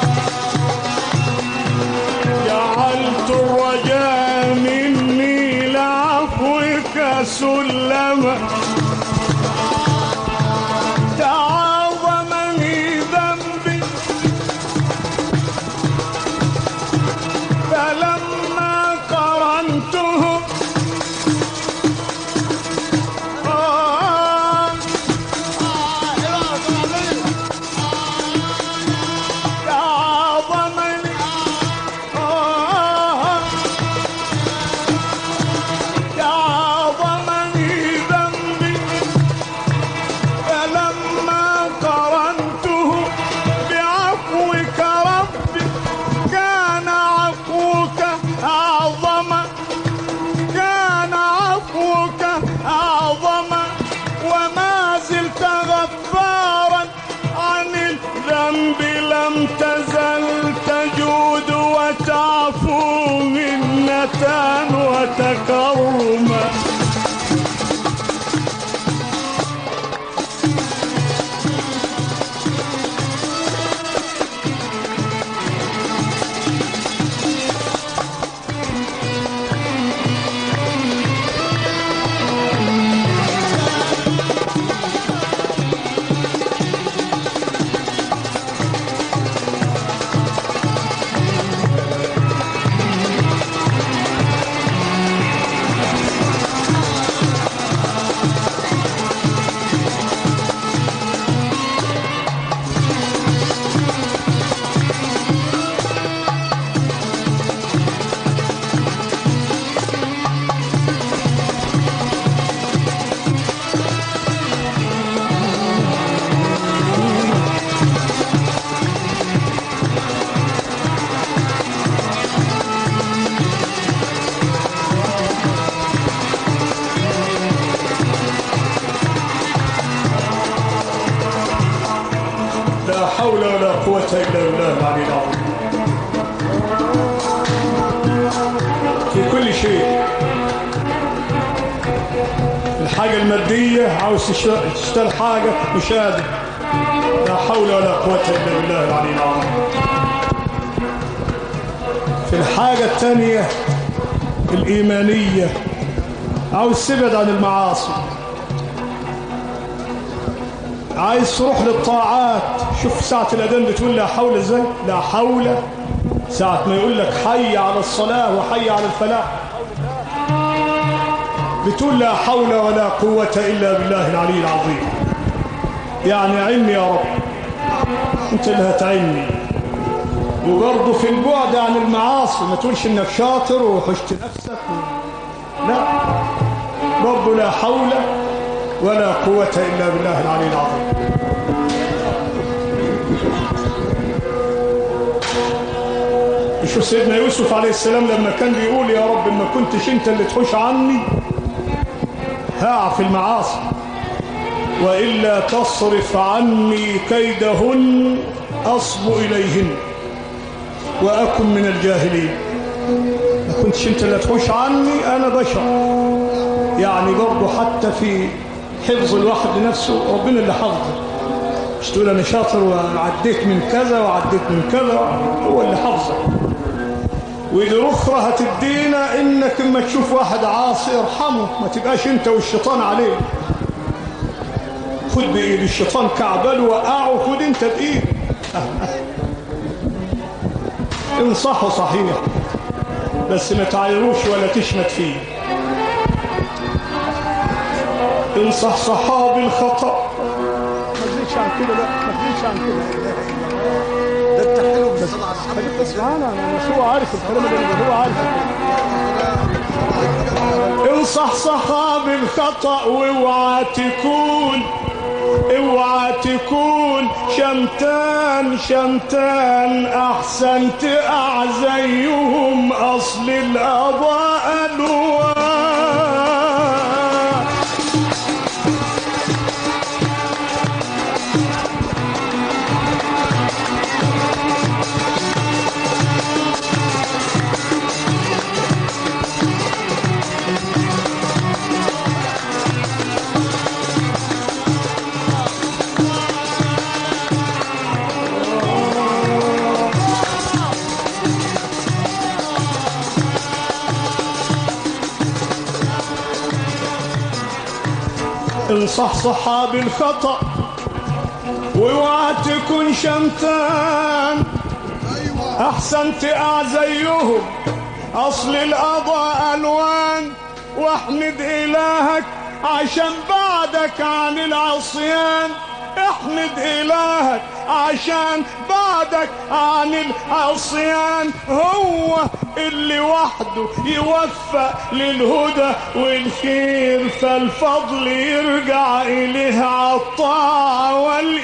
جعلت الرجاء مني لعفوك سلما تعاظمني ذنبي فلما قرنته آه تعاظمني آه تعاظمني ذنبي فلما قرنته بعفوك ربي كان عفوك أعظم كان عفوك أعظم وما زلت غفارا عن الذنب لم تزل تجود وتعفو منة وتكرما لا حول ولا قوة إلا بالله العلي العظيم في كل شيء الحاجة المادية عاوز تشت- تشتري حاجة مش قادر لا حول ولا قوة إلا بالله العلي العظيم في الحاجة الثانية الإيمانية عاوز تبعد عن المعاصي عايز تروح للطاعات شوف ساعة الأذان بتقول لا حول ازاي لا حول ساعة ما يقول لك حي على الصلاة وحي على الفلاح بتقول لا حول ولا قوة إلا بالله العلي العظيم يعني علمي يا رب انت اللي هتعني وبرضه في البعد عن المعاصي ما تقولش انك شاطر وحشت نفسك و... لا برضه لا حول ولا قوة إلا بالله العلي العظيم شوف سيدنا يوسف عليه السلام لما كان بيقول يا رب ما كنتش انت اللي تحوش عني هقع في المعاصي وإلا تصرف عني كيدهن أصب إليهن وأكن من الجاهلين ما كنتش انت اللي تحوش عني أنا بشر يعني برضه حتى في حفظ الواحد لنفسه ربنا اللي حفظه مش تقول أنا شاطر وعديت من كذا وعديت من كذا هو اللي حفظه وإذا أخرى هتدينا إنك اما تشوف واحد عاصي ارحمه ما تبقاش أنت والشيطان عليه خد بإيد الشيطان كعبل وقعه خد أنت بإيد انصحه صحيح بس ما تعايروش ولا تشمت فيه انصح صحابي الخطأ ما تزيدش عن كده لا ما تزيدش عن كده ده انت حلو بالصلاة على خليك الحمد تسمع انا مش هو عارف الكلام ده هو عارف انصح صحابي الخطأ واوعى تكون اوعى تكون شمتان شمتان احسن تقع زيهم اصل القضاء الوان انصح صحابي الخطأ واوعى تكون شمتان احسن تقع زيهم اصل القضاء الوان واحمد الهك عشان بعدك عن العصيان احمد الهك عشان بعدك عن العصيان هو اللي وحده يوفق للهدى والخير فالفضل يرجع اليه عالطاعة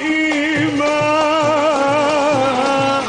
والايمان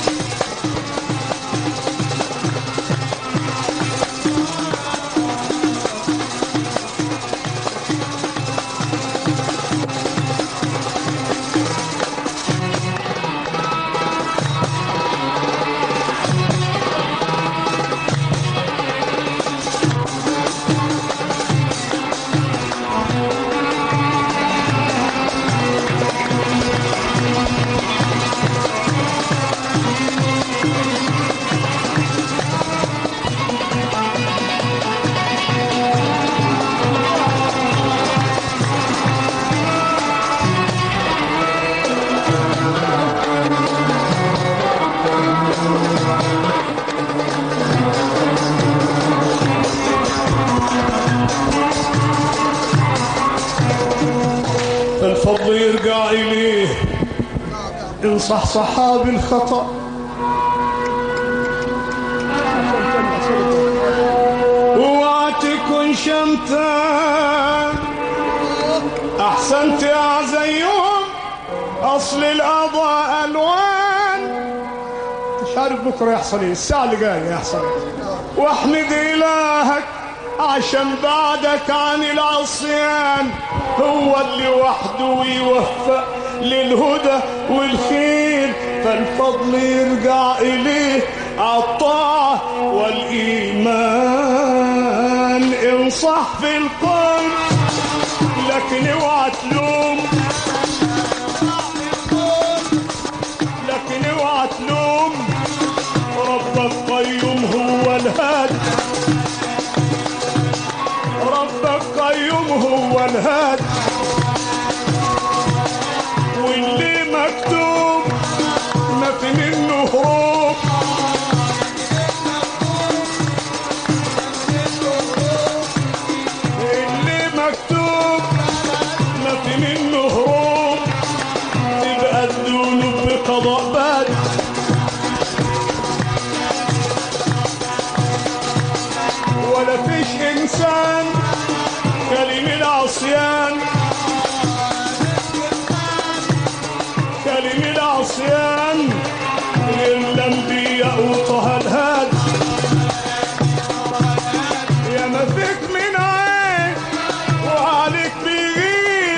الفضل يرجع إليه انصح صحابي الخطأ اوعى تكون شمتان احسنت يا زيهم اصل القضاء الوان مش عارف بكره يحصل ايه الساعه اللي جايه يحصل ايه واحمد الهك عشان بعدك عن العصيان هو اللي وحده يوفق للهدى والخير فالفضل يرجع إليه عالطاعة والإيمان انصح في القلب لكن اوعى تلوم لكن اوعى تلوم ربك قيوم هو الهادي ربك قيوم هو الهادي واللي مكتوب ما في منه هروب اللي مكتوب ما في منه هروب تبقى الذنوب بقضاء بارد لسان كلم العصيان كلم العصيان غير الانبياء وطه الهاد يا ما فيك من عين وعليك بيغيب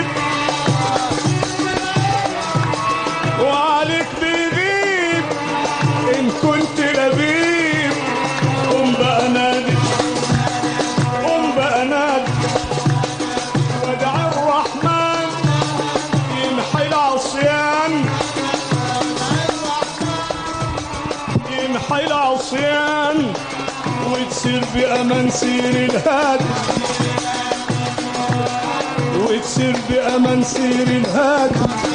وعليك بيغيب ان كنت لبيب قم بقى نادي قم بقى نادي وادعي الرحمن يمحي العصيان يمحي العصيان وتصير بأمان سير الهاد وتصير بأمان سير الهاد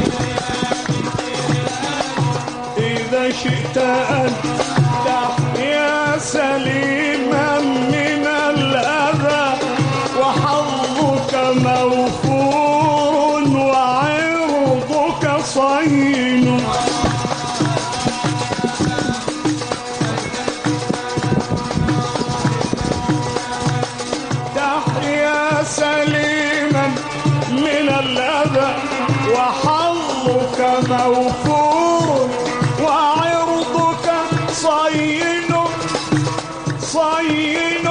إذا شئت أن تحيا سليما من الأذى وحظك موفور وعرضك صين تحيا سليما من الأذى وحظك موفور وعرضك صين صين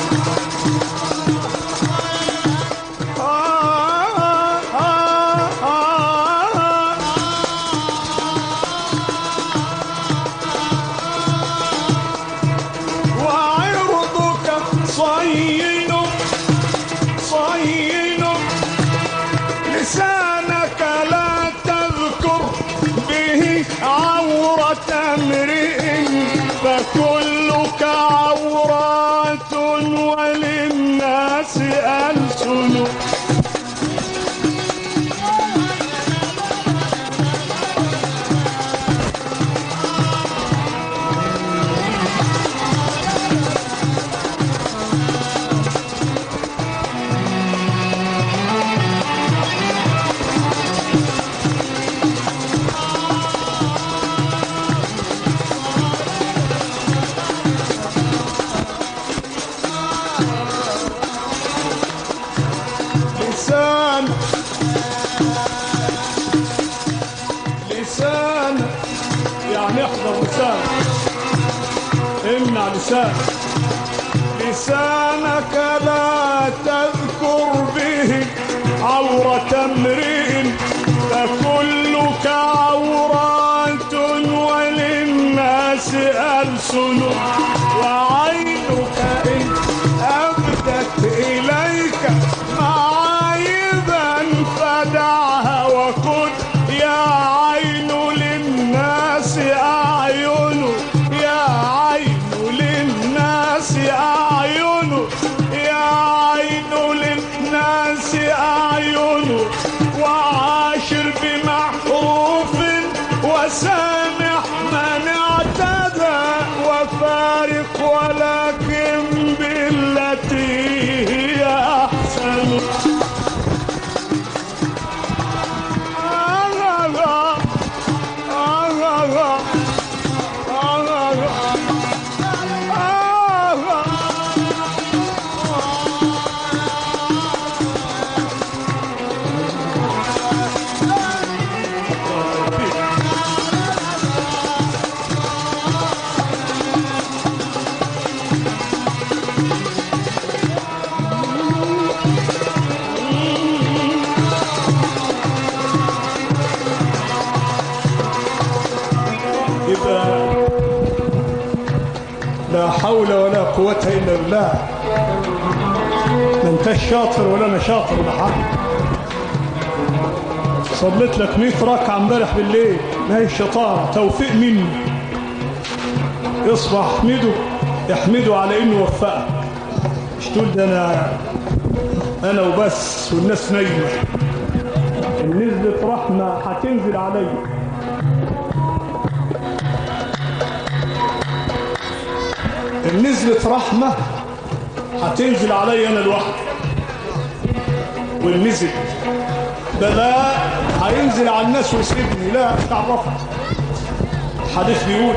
آه آه آه وعرضك صين صين لسانك لا تذكر به عورة امرئ فكلك عورات وللناس ألسن لسان لسان يعني احضر لسان امنع لسان لسانك لا تذكر به عورة امرئ فكلك عورات وللناس ألسن وعينك إن أبدت إليك معايبا فدعها وكن يا عين للناس أعين يا عين للناس أعين يا عين للناس أعين وعاشر بمحروف وسامح من اعتدى وفارق ولكن بالتي هي أحسن آه آه آه. آه آه آه. آه آه آه. يبقى لا حول ولا قوة إلا بالله ما انتش شاطر ولا انا شاطر ولا حاجة صليت لك 100 ركعة امبارح بالليل ما هي الشطارة توفيق مني اصبح احمده احمده على انه وفقك مش تقول ده انا انا وبس والناس نايمة نزلت رحمة هتنزل عليا نزلت رحمة هتنزل علي أنا لوحدي والنزل بلاء هينزل على الناس ويسيبني لا تعرفها حديث بيقول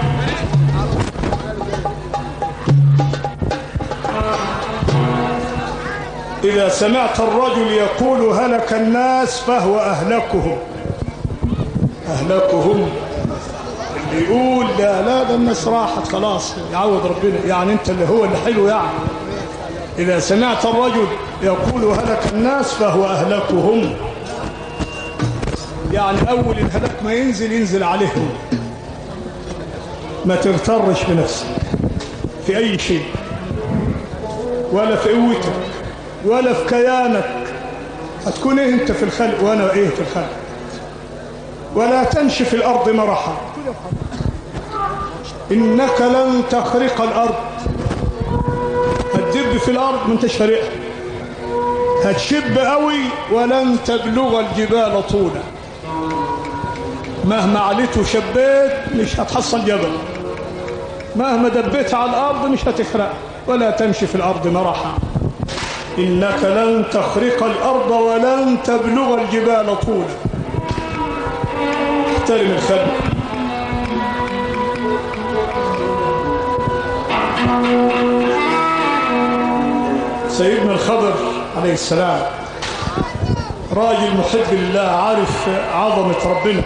إذا سمعت الرجل يقول هلك الناس فهو أهلكهم أهلكهم اللي يقول لا لا ده الناس راحت خلاص يعوض ربنا يعني أنت اللي هو اللي حلو يعني إذا سمعت الرجل يقول هلك الناس فهو أهلكهم يعني أول الهلاك ما ينزل ينزل عليهم ما تغترش بنفسك في أي شيء ولا في قوتك ولا في كيانك هتكون ايه انت في الخلق وانا ايه في الخلق ولا تمشي في الارض مرحا انك لن تخرق الارض هتدب في الارض ما انتش فارقها هتشب قوي ولن تبلغ الجبال طولا مهما عليت وشبيت مش هتحصل جبل مهما دبيت على الارض مش هتخرق ولا تمشي في الارض مرحا إنك لن تخرق الأرض ولن تبلغ الجبال طولا احترم الخلق سيدنا الخضر عليه السلام راجل محب لله عارف عظمة ربنا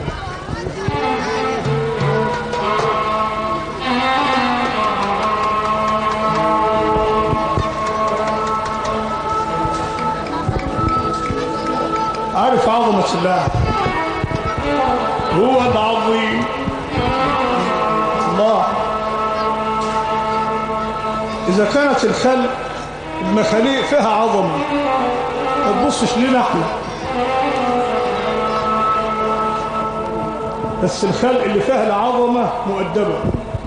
عارف عظمة الله هو العظيم الله إذا كانت الخلق المخاليق فيها عظمة ما تبصش لنا احنا بس الخلق اللي فيها العظمة مؤدبة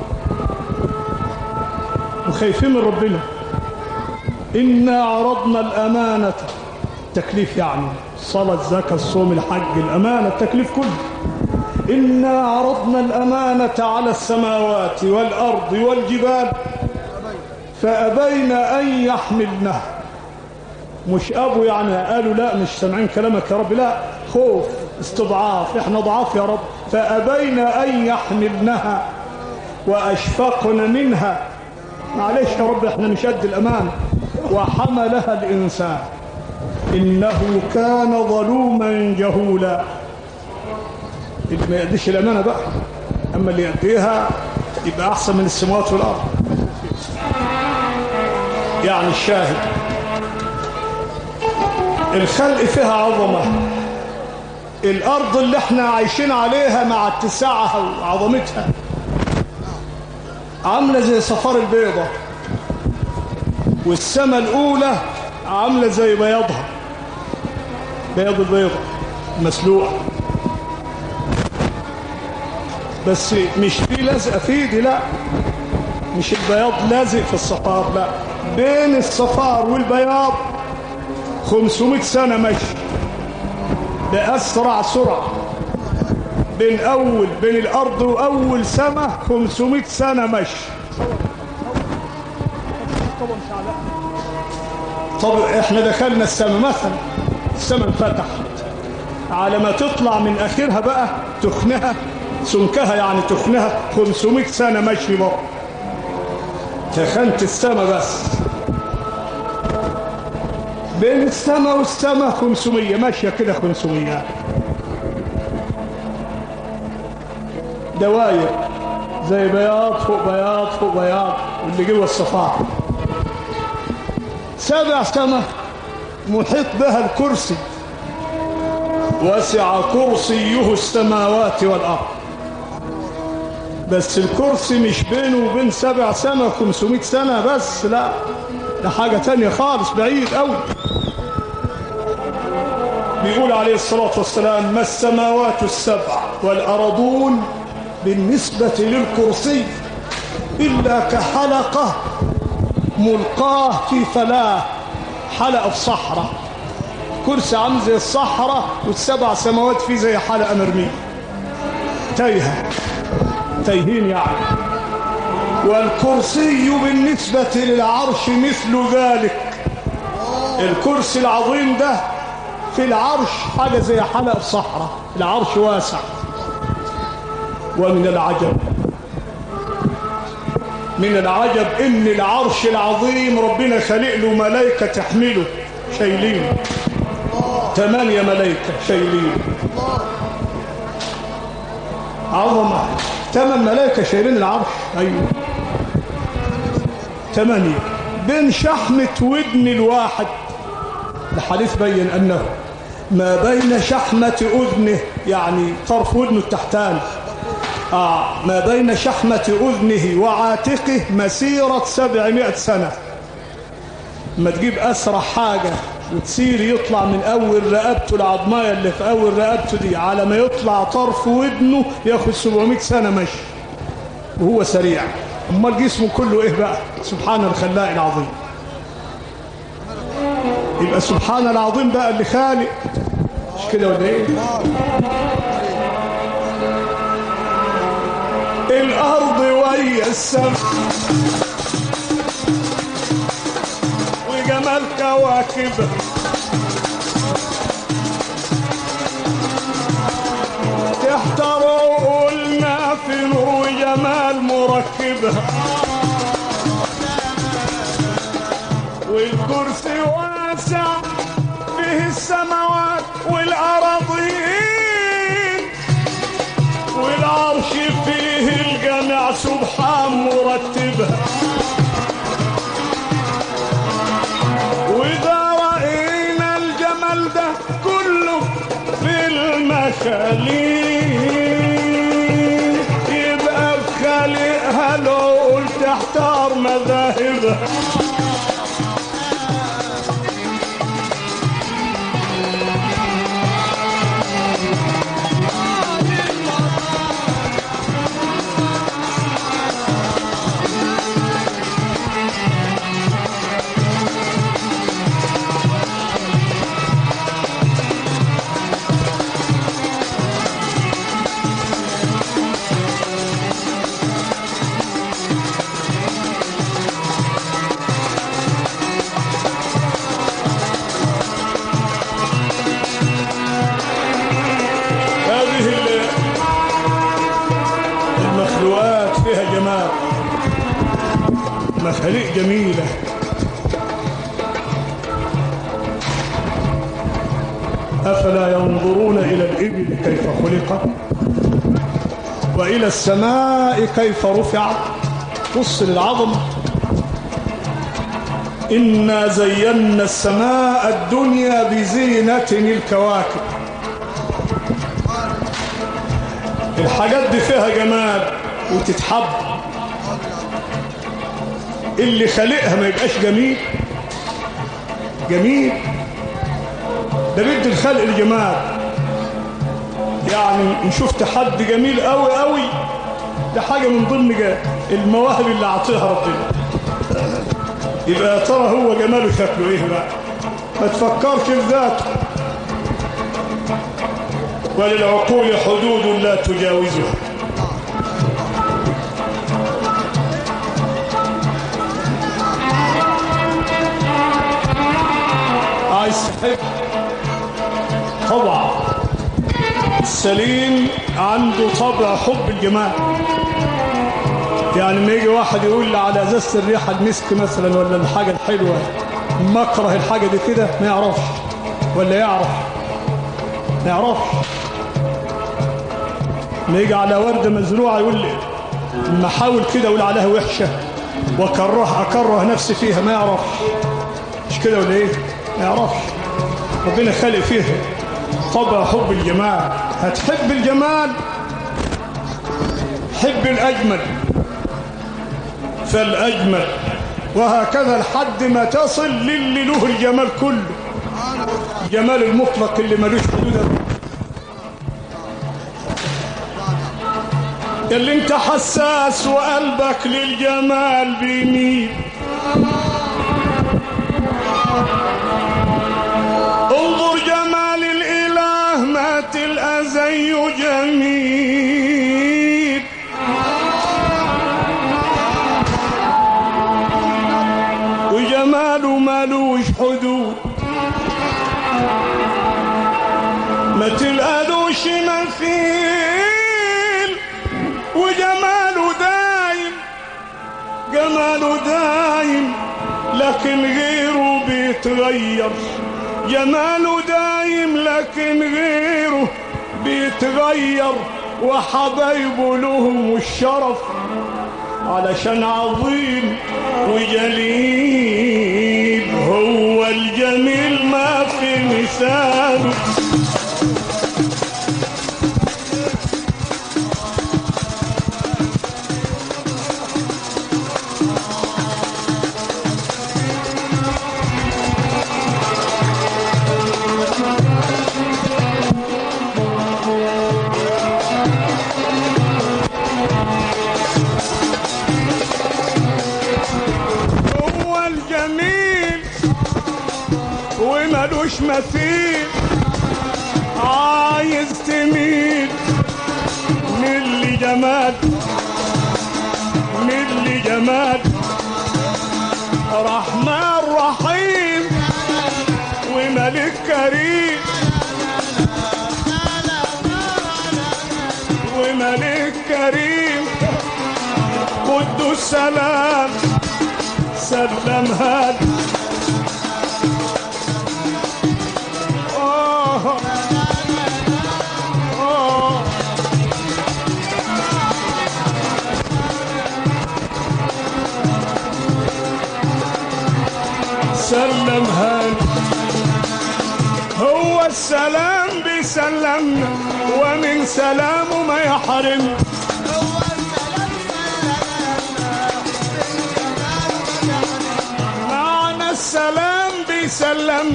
وخايفين من ربنا إنا عرضنا الأمانة تكليف يعني صلاة زكاة الصوم الحج الأمانة التكليف كله إنا عرضنا الأمانة على السماوات والأرض والجبال فأبين أن يحملنها مش أبو يعني قالوا لا مش سامعين كلامك يا رب لا خوف استضعاف احنا ضعاف يا رب فأبين أن يحملنها وأشفقن منها معلش يا رب احنا مش قد الأمانة وحملها الإنسان إنه كان ظلوما جهولا اللي ما يأديش الأمانة بقى أما اللي يأديها يبقى أحسن من السماوات والأرض يعني الشاهد الخلق فيها عظمة الأرض اللي احنا عايشين عليها مع اتساعها وعظمتها عاملة زي صفار البيضة والسماء الأولى عاملة زي بياضها بياض البيضة مسلوقة بس مش في لزقة في ايدي لا مش البياض لازق في الصفار لا بين الصفار والبياض 500 سنة مشي بأسرع سرعة بين أول بين الأرض وأول سمة 500 سنة مشي طبعا شعلاء طب احنا دخلنا السماء مثلا السماء انفتحت على ما تطلع من اخرها بقى تخنها سمكها يعني تخنها 500 سنة مشي بقى تخنت السماء بس بين السماء والسماء 500 ماشية كده 500 دواير زي بياض فوق بياض فوق بياض واللي جوه الصفار سبع سماء محيط بها الكرسي وسع كرسيه السماوات والأرض بس الكرسي مش بينه وبين سبع سنة 500 سنة بس لا ده حاجة تانية خالص بعيد قوي بيقول عليه الصلاة والسلام ما السماوات السبع والأرضون بالنسبة للكرسي إلا كحلقة ملقاه في فلاة حلقة في صحراء كرسي عامل زي الصحراء والسبع سماوات فيه زي حلقة مرمية تايهة تايهين يعني والكرسي بالنسبة للعرش مثل ذلك الكرسي العظيم ده في العرش حاجة زي حلقة في صحراء العرش واسع ومن العجب من العجب ان العرش العظيم ربنا خلق له ملائكة تحمله شايلين ثمانية ملائكة شايلين عظمة ثمان ملائكة شايلين العرش أيوه ثمانية بين شحمة ودن الواحد الحديث بين أنه ما بين شحمة أذنه يعني طرف ودنه التحتاني آه ما بين شحمة أذنه وعاتقه مسيرة سبعمائة سنة ما تجيب أسرع حاجة وتسير يطلع من أول رقبته العظماية اللي في أول رقبته دي على ما يطلع طرف ودنه ياخد 700 سنة مشي وهو سريع أمال جسمه كله إيه بقى سبحان الخلاق العظيم يبقى سبحان العظيم بقى اللي خالق مش كده ولا ايه الارض ويا السماء وجمال كواكبها تحتار قلنا في نور وجمال مركبها والكرسي واسع فيه السماوات والأراضين والعرش فيه الجميع سبحان مرتبها وإذا رأينا الجمال ده كله في المخاليق يبقى بخالقها لو قلت احتار مذاهبها هذه ال- المخلوقات فيها جمال مخاليق جميلة أفلا ينظرون إلى الإبل كيف خلقت وإلى السماء كيف رفعت بص للعظم إنا زينا السماء الدنيا بزينة الكواكب الحاجات دي فيها جمال وتتحب اللي خلقها ما يبقاش جميل جميل ده بيدي الخلق الجمال يعني ان شفت حد جميل قوي قوي ده حاجة من ضمن جا- المواهب اللي عطيها ربنا يبقى يا ترى هو جماله شكله ايه بقى ما تفكرش في ذاته وللعقول حدود لا تجاوزها عايز تحب طبعا السليم عنده طبع حب الجمال يعني ما يجي واحد يقول لي على ازازه الريحه المسك مثلا ولا الحاجه الحلوه مكره الحاجه دي كده ما يعرفش ولا يعرف ما يعرفش ما يجي على وردة مزروعة يقول لي لما احاول كده اقول عليها وحشة واكره اكره نفسي فيها ما يعرفش مش كده ولا ايه ما يعرفش ربنا خلق فيها طبع حب الجمال هتحب الجمال حب الأجمل فالأجمل وهكذا لحد ما تصل للي له الجمال كله الجمال المطلق اللي ملوش حدود اللي انت حساس وقلبك للجمال بيميل انظر جمال الاله ما تلقى زيه جميل وجماله مالوش حدود ما تلقالوش مثيل وجماله دايم جماله دايم لكن غيره بيتغير جماله دايم لكن غيره بيتغير وحبايبه لهم الشرف علشان عظيم وجليل هو الجميل ما في مثاله هو الجميل وملوش مثيل عايز تميل من لجمال من لجمال رحمن رحيم وملك كريم وملك كريم قدوس سلام سلم هاد آه آه سلم هاد هو السلام بيسلمنا ومن سلامه ما يحرمنا معنى السلام بيسلم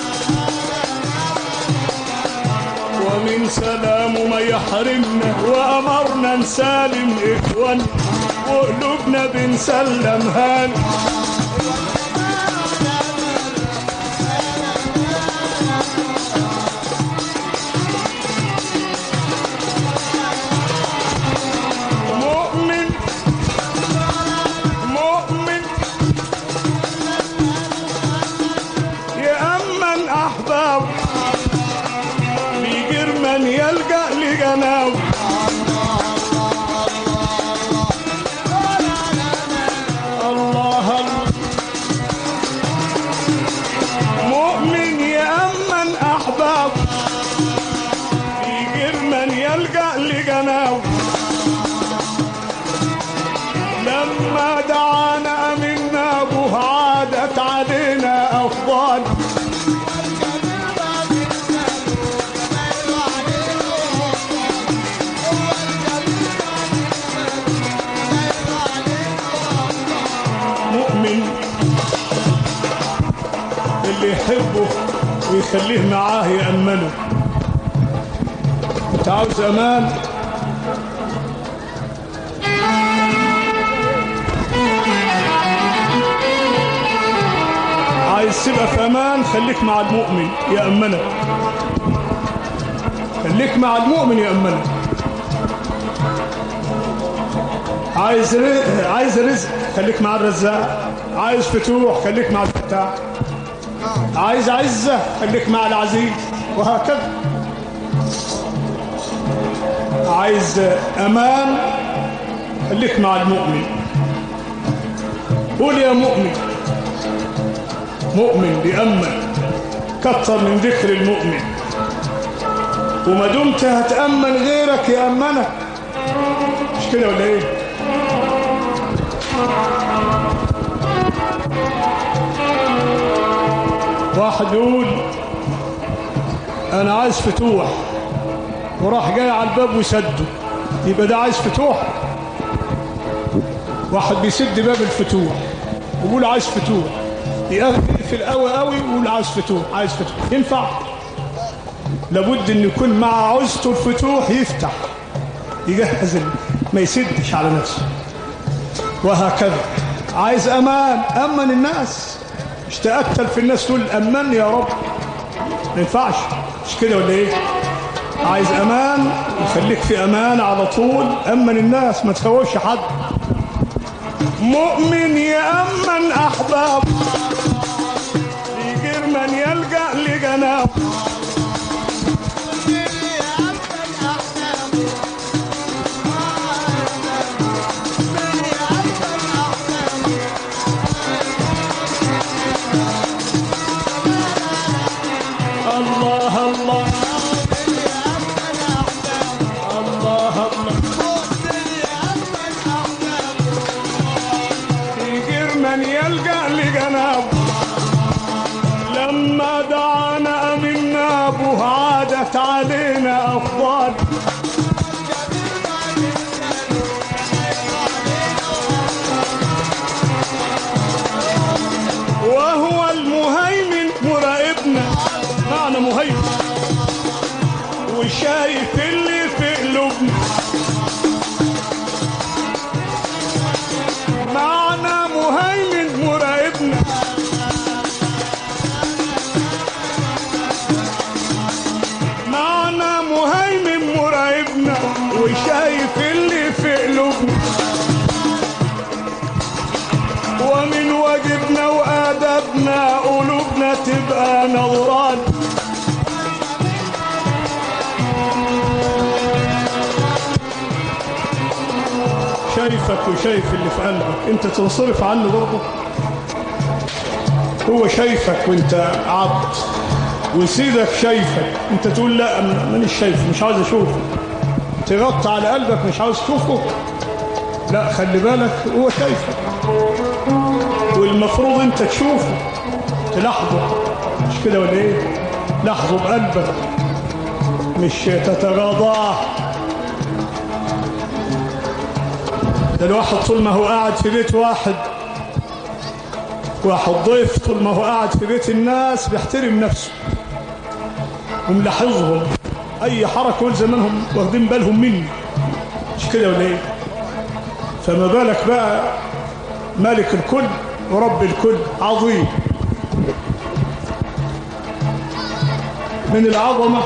ومن سلامه ما يحرمنا وأمرنا نسالم إخوان وقلوبنا بنسلم هان مؤمن مؤمن يأمن أحباب بيجر من يلقى لجناب الله مؤمن يأمن أحباب بيجر من يلقى لجناب لما دعانا منا ابوه عادت علينا افضال مؤمن اللي يحبه ويخليه معاه يأمنه انت عاوز امان عايز تبقى في امان خليك مع المؤمن يأمنك خليك مع المؤمن يأمنك عايز رزق عايز رزق خليك مع الرزاق عايز فتوح خليك مع الفتاح عايز عزة خليك مع العزيز وهكذا عايز امان خليك مع المؤمن قول يا مؤمن مؤمن بيأمن كتر من ذكر المؤمن وما دمت هتأمن غيرك يأمنك مش كده ولا ايه واحد يقول انا عايز فتوح وراح جاي على الباب وسده يبقى ده عايز فتوح واحد بيسد باب الفتوح ويقول عايز فتوح يقفل قوي قوي ويقول عايز فتوح عايز فتوح ينفع لابد ان يكون مع عوزته الفتوح يفتح يجهز ال- ما يسدش على نفسه وهكذا عايز امان امن الناس مش تقتل في الناس تقول امن يا رب ما ينفعش مش كده ولا ايه عايز امان يخليك في امان على طول امن الناس ما تخوفش حد مؤمن يامن احباب يجر من يلجا لجناب من يلقى لجنابه لما دعانا من نابه عادت علينا أفضال وهو المهيمن مراقبنا معنى مهيمن وشايف اللي في قلوبنا معنى مهيمن مراقبنا معنى مهيمن مراقبنا وشايف اللي في قلوبنا ومن واجبنا وادبنا قلوبنا تبقى نوران شايفك وشايف اللي في قلبك انت تنصرف عنه برضه هو شايفك وانت عبد وسيدك شايفك انت تقول لا أنا مانيش شايفه مش عاوز اشوفه تغطي على قلبك مش عاوز تشوفه لا خلي بالك هو شايفك والمفروض انت تشوفه تلاحظه مش كده ولا ايه لاحظه بقلبك مش تتغاضاه ده الواحد طول ما هو قاعد في بيت واحد واحد ضيف طول ما هو قاعد في بيت الناس بيحترم نفسه وملاحظهم اي حركه يقول زمانهم واخدين بالهم مني مش كده ولا ايه فما بالك بقى مالك الكل ورب الكل عظيم من العظمة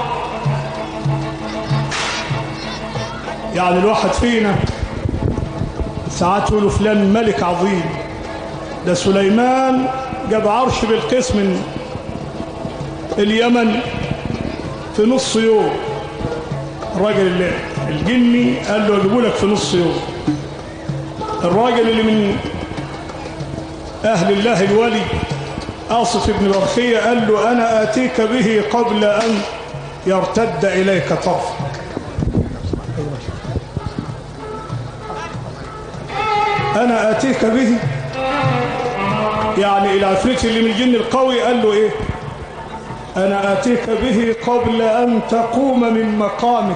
يعني الواحد فينا ساعات يقولوا فلان ملك عظيم ده سليمان جاب عرش بالقيس من اليمن في نص يوم الراجل اللي الجني قال له اجيبه لك في نص يوم الراجل اللي من أهل الله الولي آصف بن برخية قال له أنا آتيك به قبل أن يرتد إليك طرفك أنا آتيك به يعني العفريت اللي من الجن القوي قال له إيه أنا آتيك به قبل أن تقوم من مقامك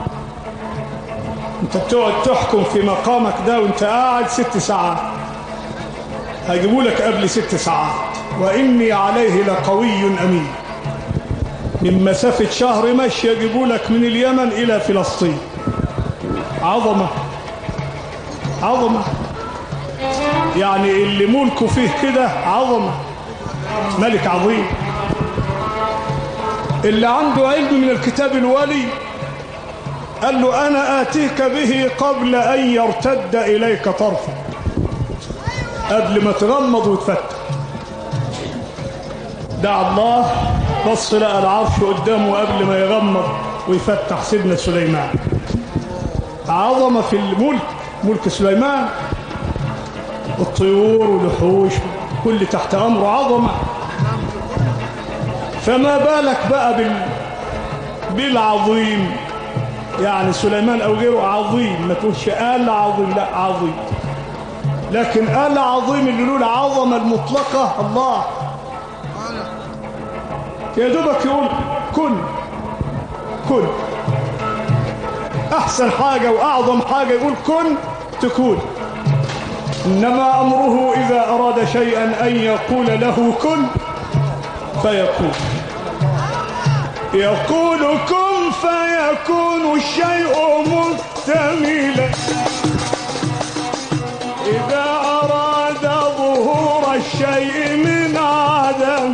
أنت بتقعد تحكم في مقامك ده وأنت قاعد ست ساعات هجيبوا لك قبل ست ساعات وإني عليه لقوي أمين من مسافة شهر مشي يجيبوا لك من اليمن إلى فلسطين عظمة عظمة يعني اللي ملكه فيه كده عظمة ملك عظيم اللي عنده علم من الكتاب الولي قال له أنا آتيك به قبل أن يرتد إليك طرفك قبل ما تغمض وتفتح دعا الله بص لقى العرش قدامه قبل ما يغمض ويفتح سيدنا سليمان عظمة في الملك ملك سليمان الطيور والوحوش كل تحت أمره عظمة فما بالك بقى بال... بالعظيم يعني سليمان أو غيره عظيم ما تقولش آل عظيم لا عظيم لكن آل عظيم اللي له العظمة المطلقة الله يا دوبك يقول كن كن أحسن حاجة وأعظم حاجة يقول كن تكون إنما أمره إذا أراد شيئا أن يقول له كن فيكون يقول كن فيكون الشيء مكتملا إذا أراد ظهور الشيء من عدم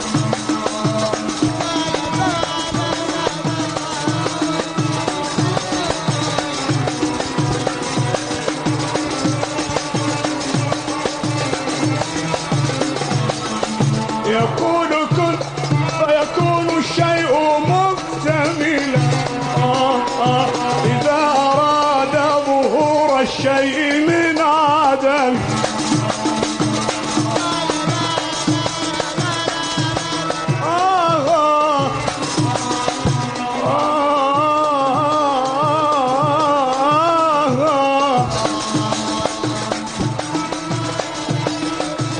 يقول كن فيكون الشيء مكتملا آه آه إذا أراد ظهور الشيء من عدم آه آه آه آه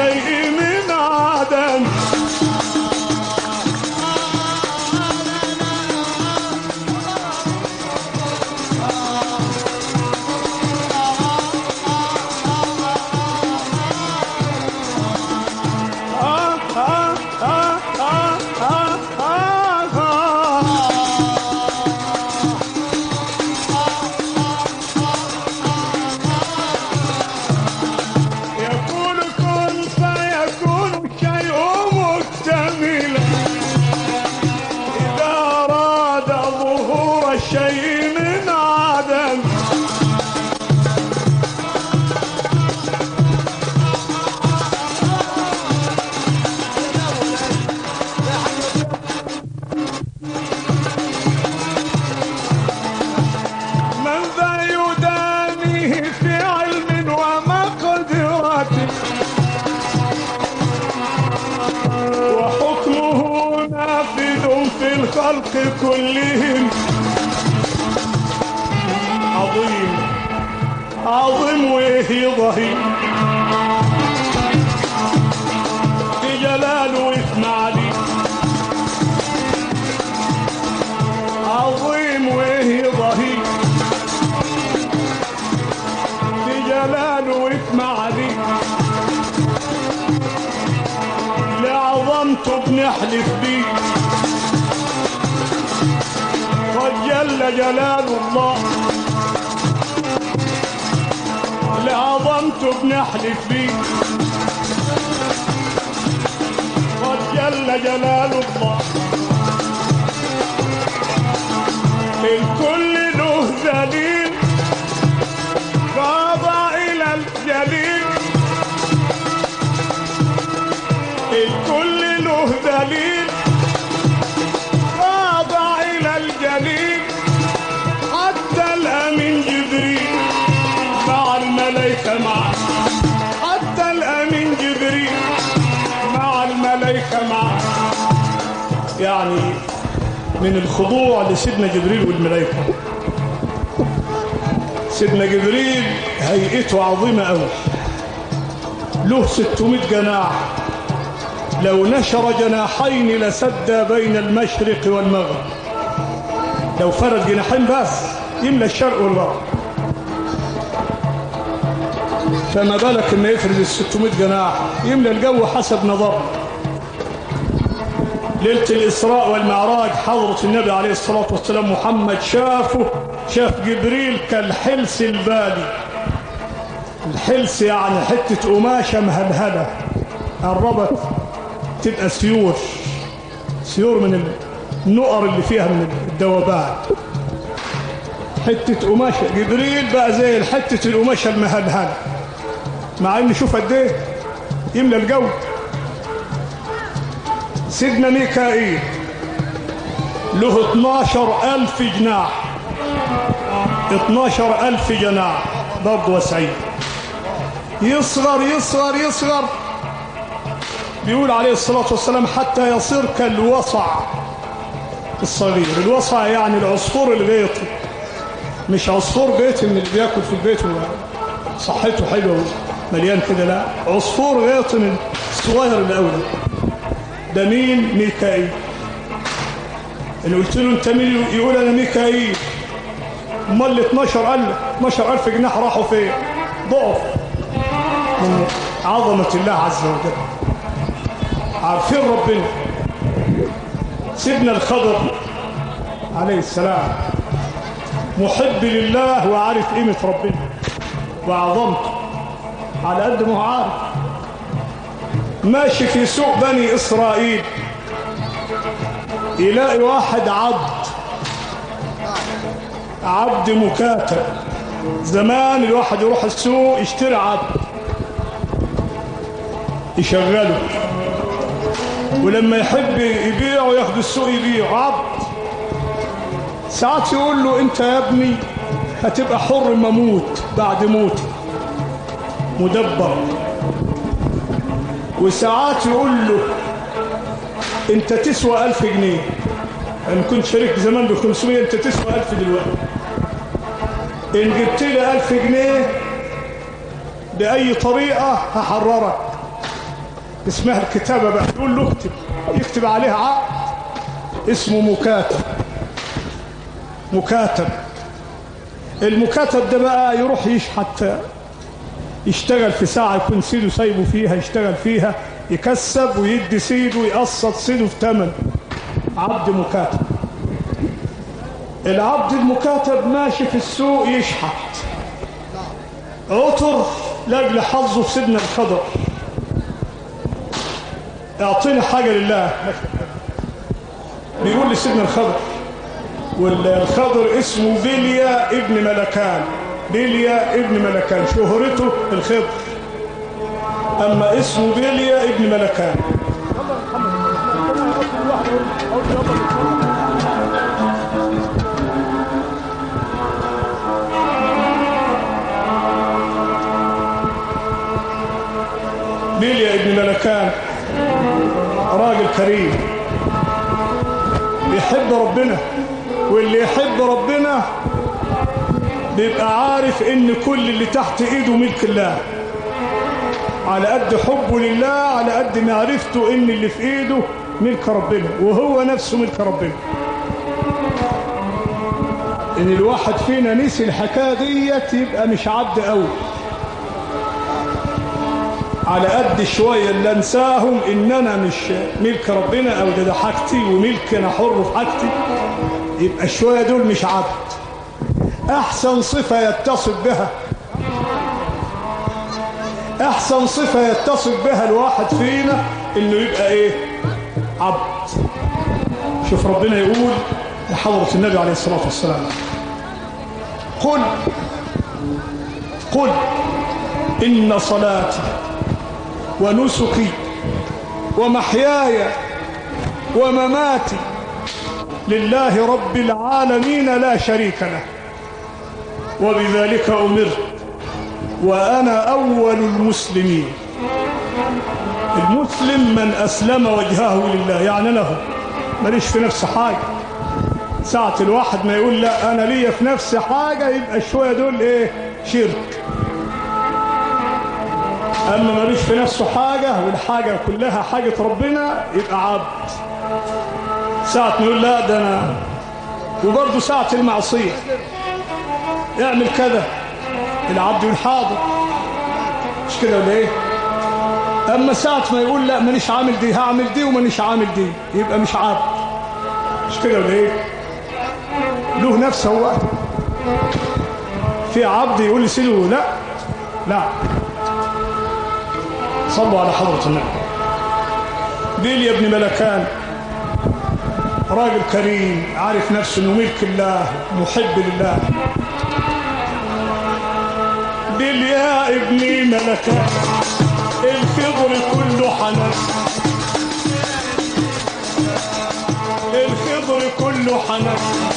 الشيء من عدم آه آه آه آه آه آه آه يقول كن فيكون الشيء مكتملا إذا أراد ظهور الشيء من عدم من ذا يدانيه في علم ومقدرة وحكمه نافذ في الخلق كلهم عظيم عظيم وهي ظهير في جلاله اسمع لي عظيم وهي ظهير في جلاله واسمع لي لعظمته بنحلف بيه قد جل جلال الله لعظمته بنحلف بيه قد جل جلال الله الكل له ذليل خاضع إلى الجليل الكل له ذليل خاضع إلى الجليل حتى الأمين جبريل مع الملائكة معه حتى الأمين جبريل مع الملائكة معه يعني من الخضوع لسيدنا جبريل والملائكة سيدنا جبريل هيئته عظيمة أوي له 600 جناح لو نشر جناحين لسد بين المشرق والمغرب لو فرد جناحين بس يملى الشرق والغرب فما بالك انه يفرد ال 600 جناح يملى الجو حسب نظره ليلة الإسراء والمعراج حضرة النبي عليه الصلاة والسلام محمد شافه شاف جبريل كالحلس البالي الحلس يعني حتة قماشة مهلهلة قربت تبقى سيور سيور من النقر اللي فيها من الدوبان حتة قماشة جبريل بقى زي حتة القماشة المهلهلة مع ان شوف قد ايه يملى الجو سيدنا ميكائيل له 12 ألف جناح 12 ألف جناح برضه وسعيد يصغر يصغر يصغر بيقول عليه الصلاة والسلام حتى يصير كالوصع الصغير الوصع يعني العصفور الغيطي مش عصفور بيتي من اللي بياكل في البيت صحته حلوة مليان كده لا عصفور غيطي من الصغير الأول ده مين ميكائيل اللي قلت له انت مين يقول انا ميكائيل امال ال 12000 12000 جناح راحوا فين ضعف من عظمه الله عز وجل عارفين ربنا سيدنا الخضر عليه السلام محب لله وعارف قيمه ربنا وعظمته على قد ما هو عارف ماشي في سوق بني إسرائيل يلاقي واحد عبد عبد مكاتب زمان الواحد يروح السوق يشتري عبد يشغله ولما يحب يبيعه ياخد السوق يبيعه عبد ساعات يقول له انت يا ابني هتبقى حر مموت بعد موتي مدبر وساعات يقول له انت تسوى ألف جنيه انا كنت شريك زمان ب 500 انت تسوى ألف دلوقتي ان جبت لي ألف جنيه بأي طريقة هحررك اسمها الكتابة بقى يقول له اكتب يكتب عليها عقد اسمه مكاتب مكاتب المكاتب ده بقى يروح يشحت يشتغل في ساعة يكون سيده سايبه فيها يشتغل فيها يكسب ويدي سيده ويقسط سيده في ثمن عبد مكاتب العبد المكاتب ماشي في السوق يشحت عطر لاجل حظه في سيدنا الخضر اعطيني حاجة لله بيقول لسيدنا الخضر والخضر اسمه بليا ابن ملكان بليا ابن ملكان شهرته الخضر اما اسمه بليا ابن ملكان يلا يا محمد كل واحد يقول يقول يلا بيليا ابن ملكان راجل كريم بيحب ربنا واللي يحب ربنا بيبقى عارف ان كل اللي تحت ايده ملك الله على قد حبه لله على قد معرفته ان اللي في ايده ملك ربنا وهو نفسه ملك ربنا ان الواحد فينا نسي الحكايه ديت يبقى مش عبد قوي على قد شوية اللي انساهم ان انا مش ملك ربنا او ده, ده حاجتي وملك انا حر في حاجتي يبقى الشوية دول مش عبد احسن صفة يتصف بها احسن صفة يتصف بها الواحد فينا انه يبقى ايه عبد شوف ربنا يقول لحضرة النبي عليه الصلاة والسلام قل قل إن صلاتي ونسكي ومحياي ومماتي لله رب العالمين لا شريك له وبذلك أمرت وأنا أول المسلمين المسلم من أسلم وجهه لله يعني له ماليش في نفس حاجة ساعة الواحد ما يقول لا أنا ليا في نفس حاجة يبقى شوية دول إيه شرك أما ماليش في نفسه حاجة والحاجة كلها حاجة ربنا يبقى عبد ساعة ما يقول لا ده أنا وبرضه ساعة المعصية يعمل كذا العبد يقول حاضر مش كده ولا ايه اما ساعة ما يقول لا مانيش عامل دي هعمل دي ومانيش عامل دي يبقى مش عبد مش كده ولا ايه له نفسه هو في عبد يقول لسيده لا لا صلوا على حضرة النبي بيلي ابن ملكان راجل كريم عارف نفسه انه ملك الله محب لله بيلي يا ابني ملكان الخضر كله حنان الخضر كله حنان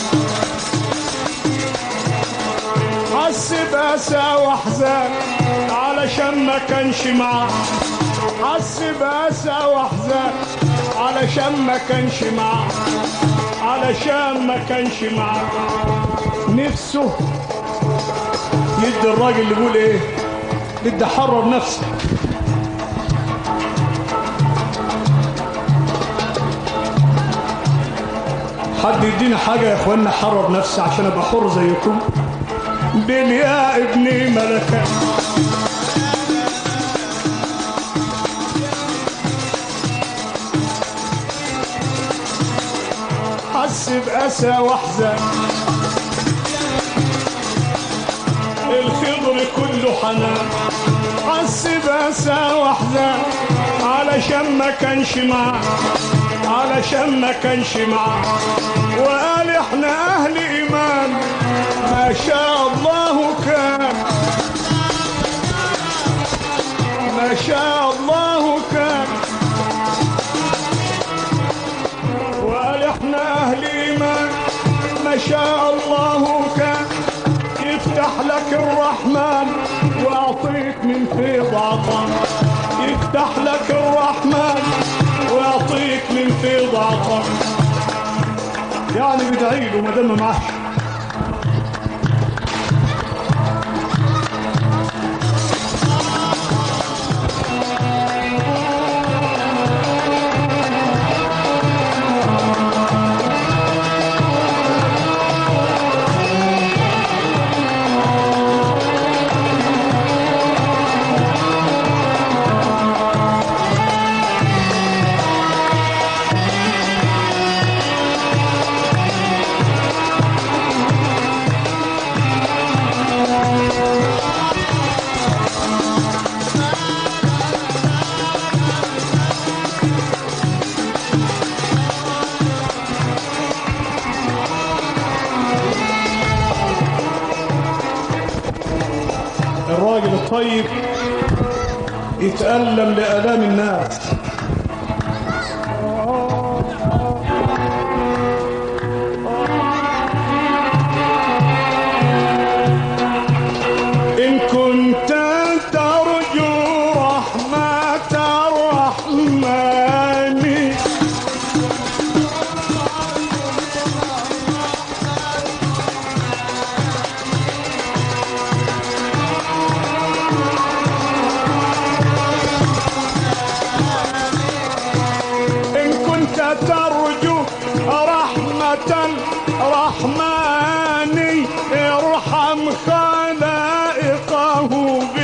حس بأسى واحزان علشان ما كانش معاه حس بأسى واحزان علشان ما كانش معاه علشان ما كانش معاه نفسه يدي الراجل اللي بيقول ايه بدي احرر نفسي حد يدينا حاجة يا اخوانا احرر نفسي عشان ابقى حر زيكم بين يا ابني ملكا حس بأسى واحزان الخضر كله حنان حس بأسى واحزان علشان ما كانش معاه علشان ما كانش معاه وقال احنا اهل ايمان ما شاء الله كان ما شاء الله كان وقال احنا اهل ايمان ما شاء الله كان يفتح لك الرحمن واعطيك من فيض عطاء يفتح لك الرحمن ويعطيك من فيض عطاء يعني بدعي له ما دام معاه طيب يتألم لآلام الناس إن كنت ترجو رحمة الرحمن إن كنت ترجو رحمة الرحمن ارحم خلائقه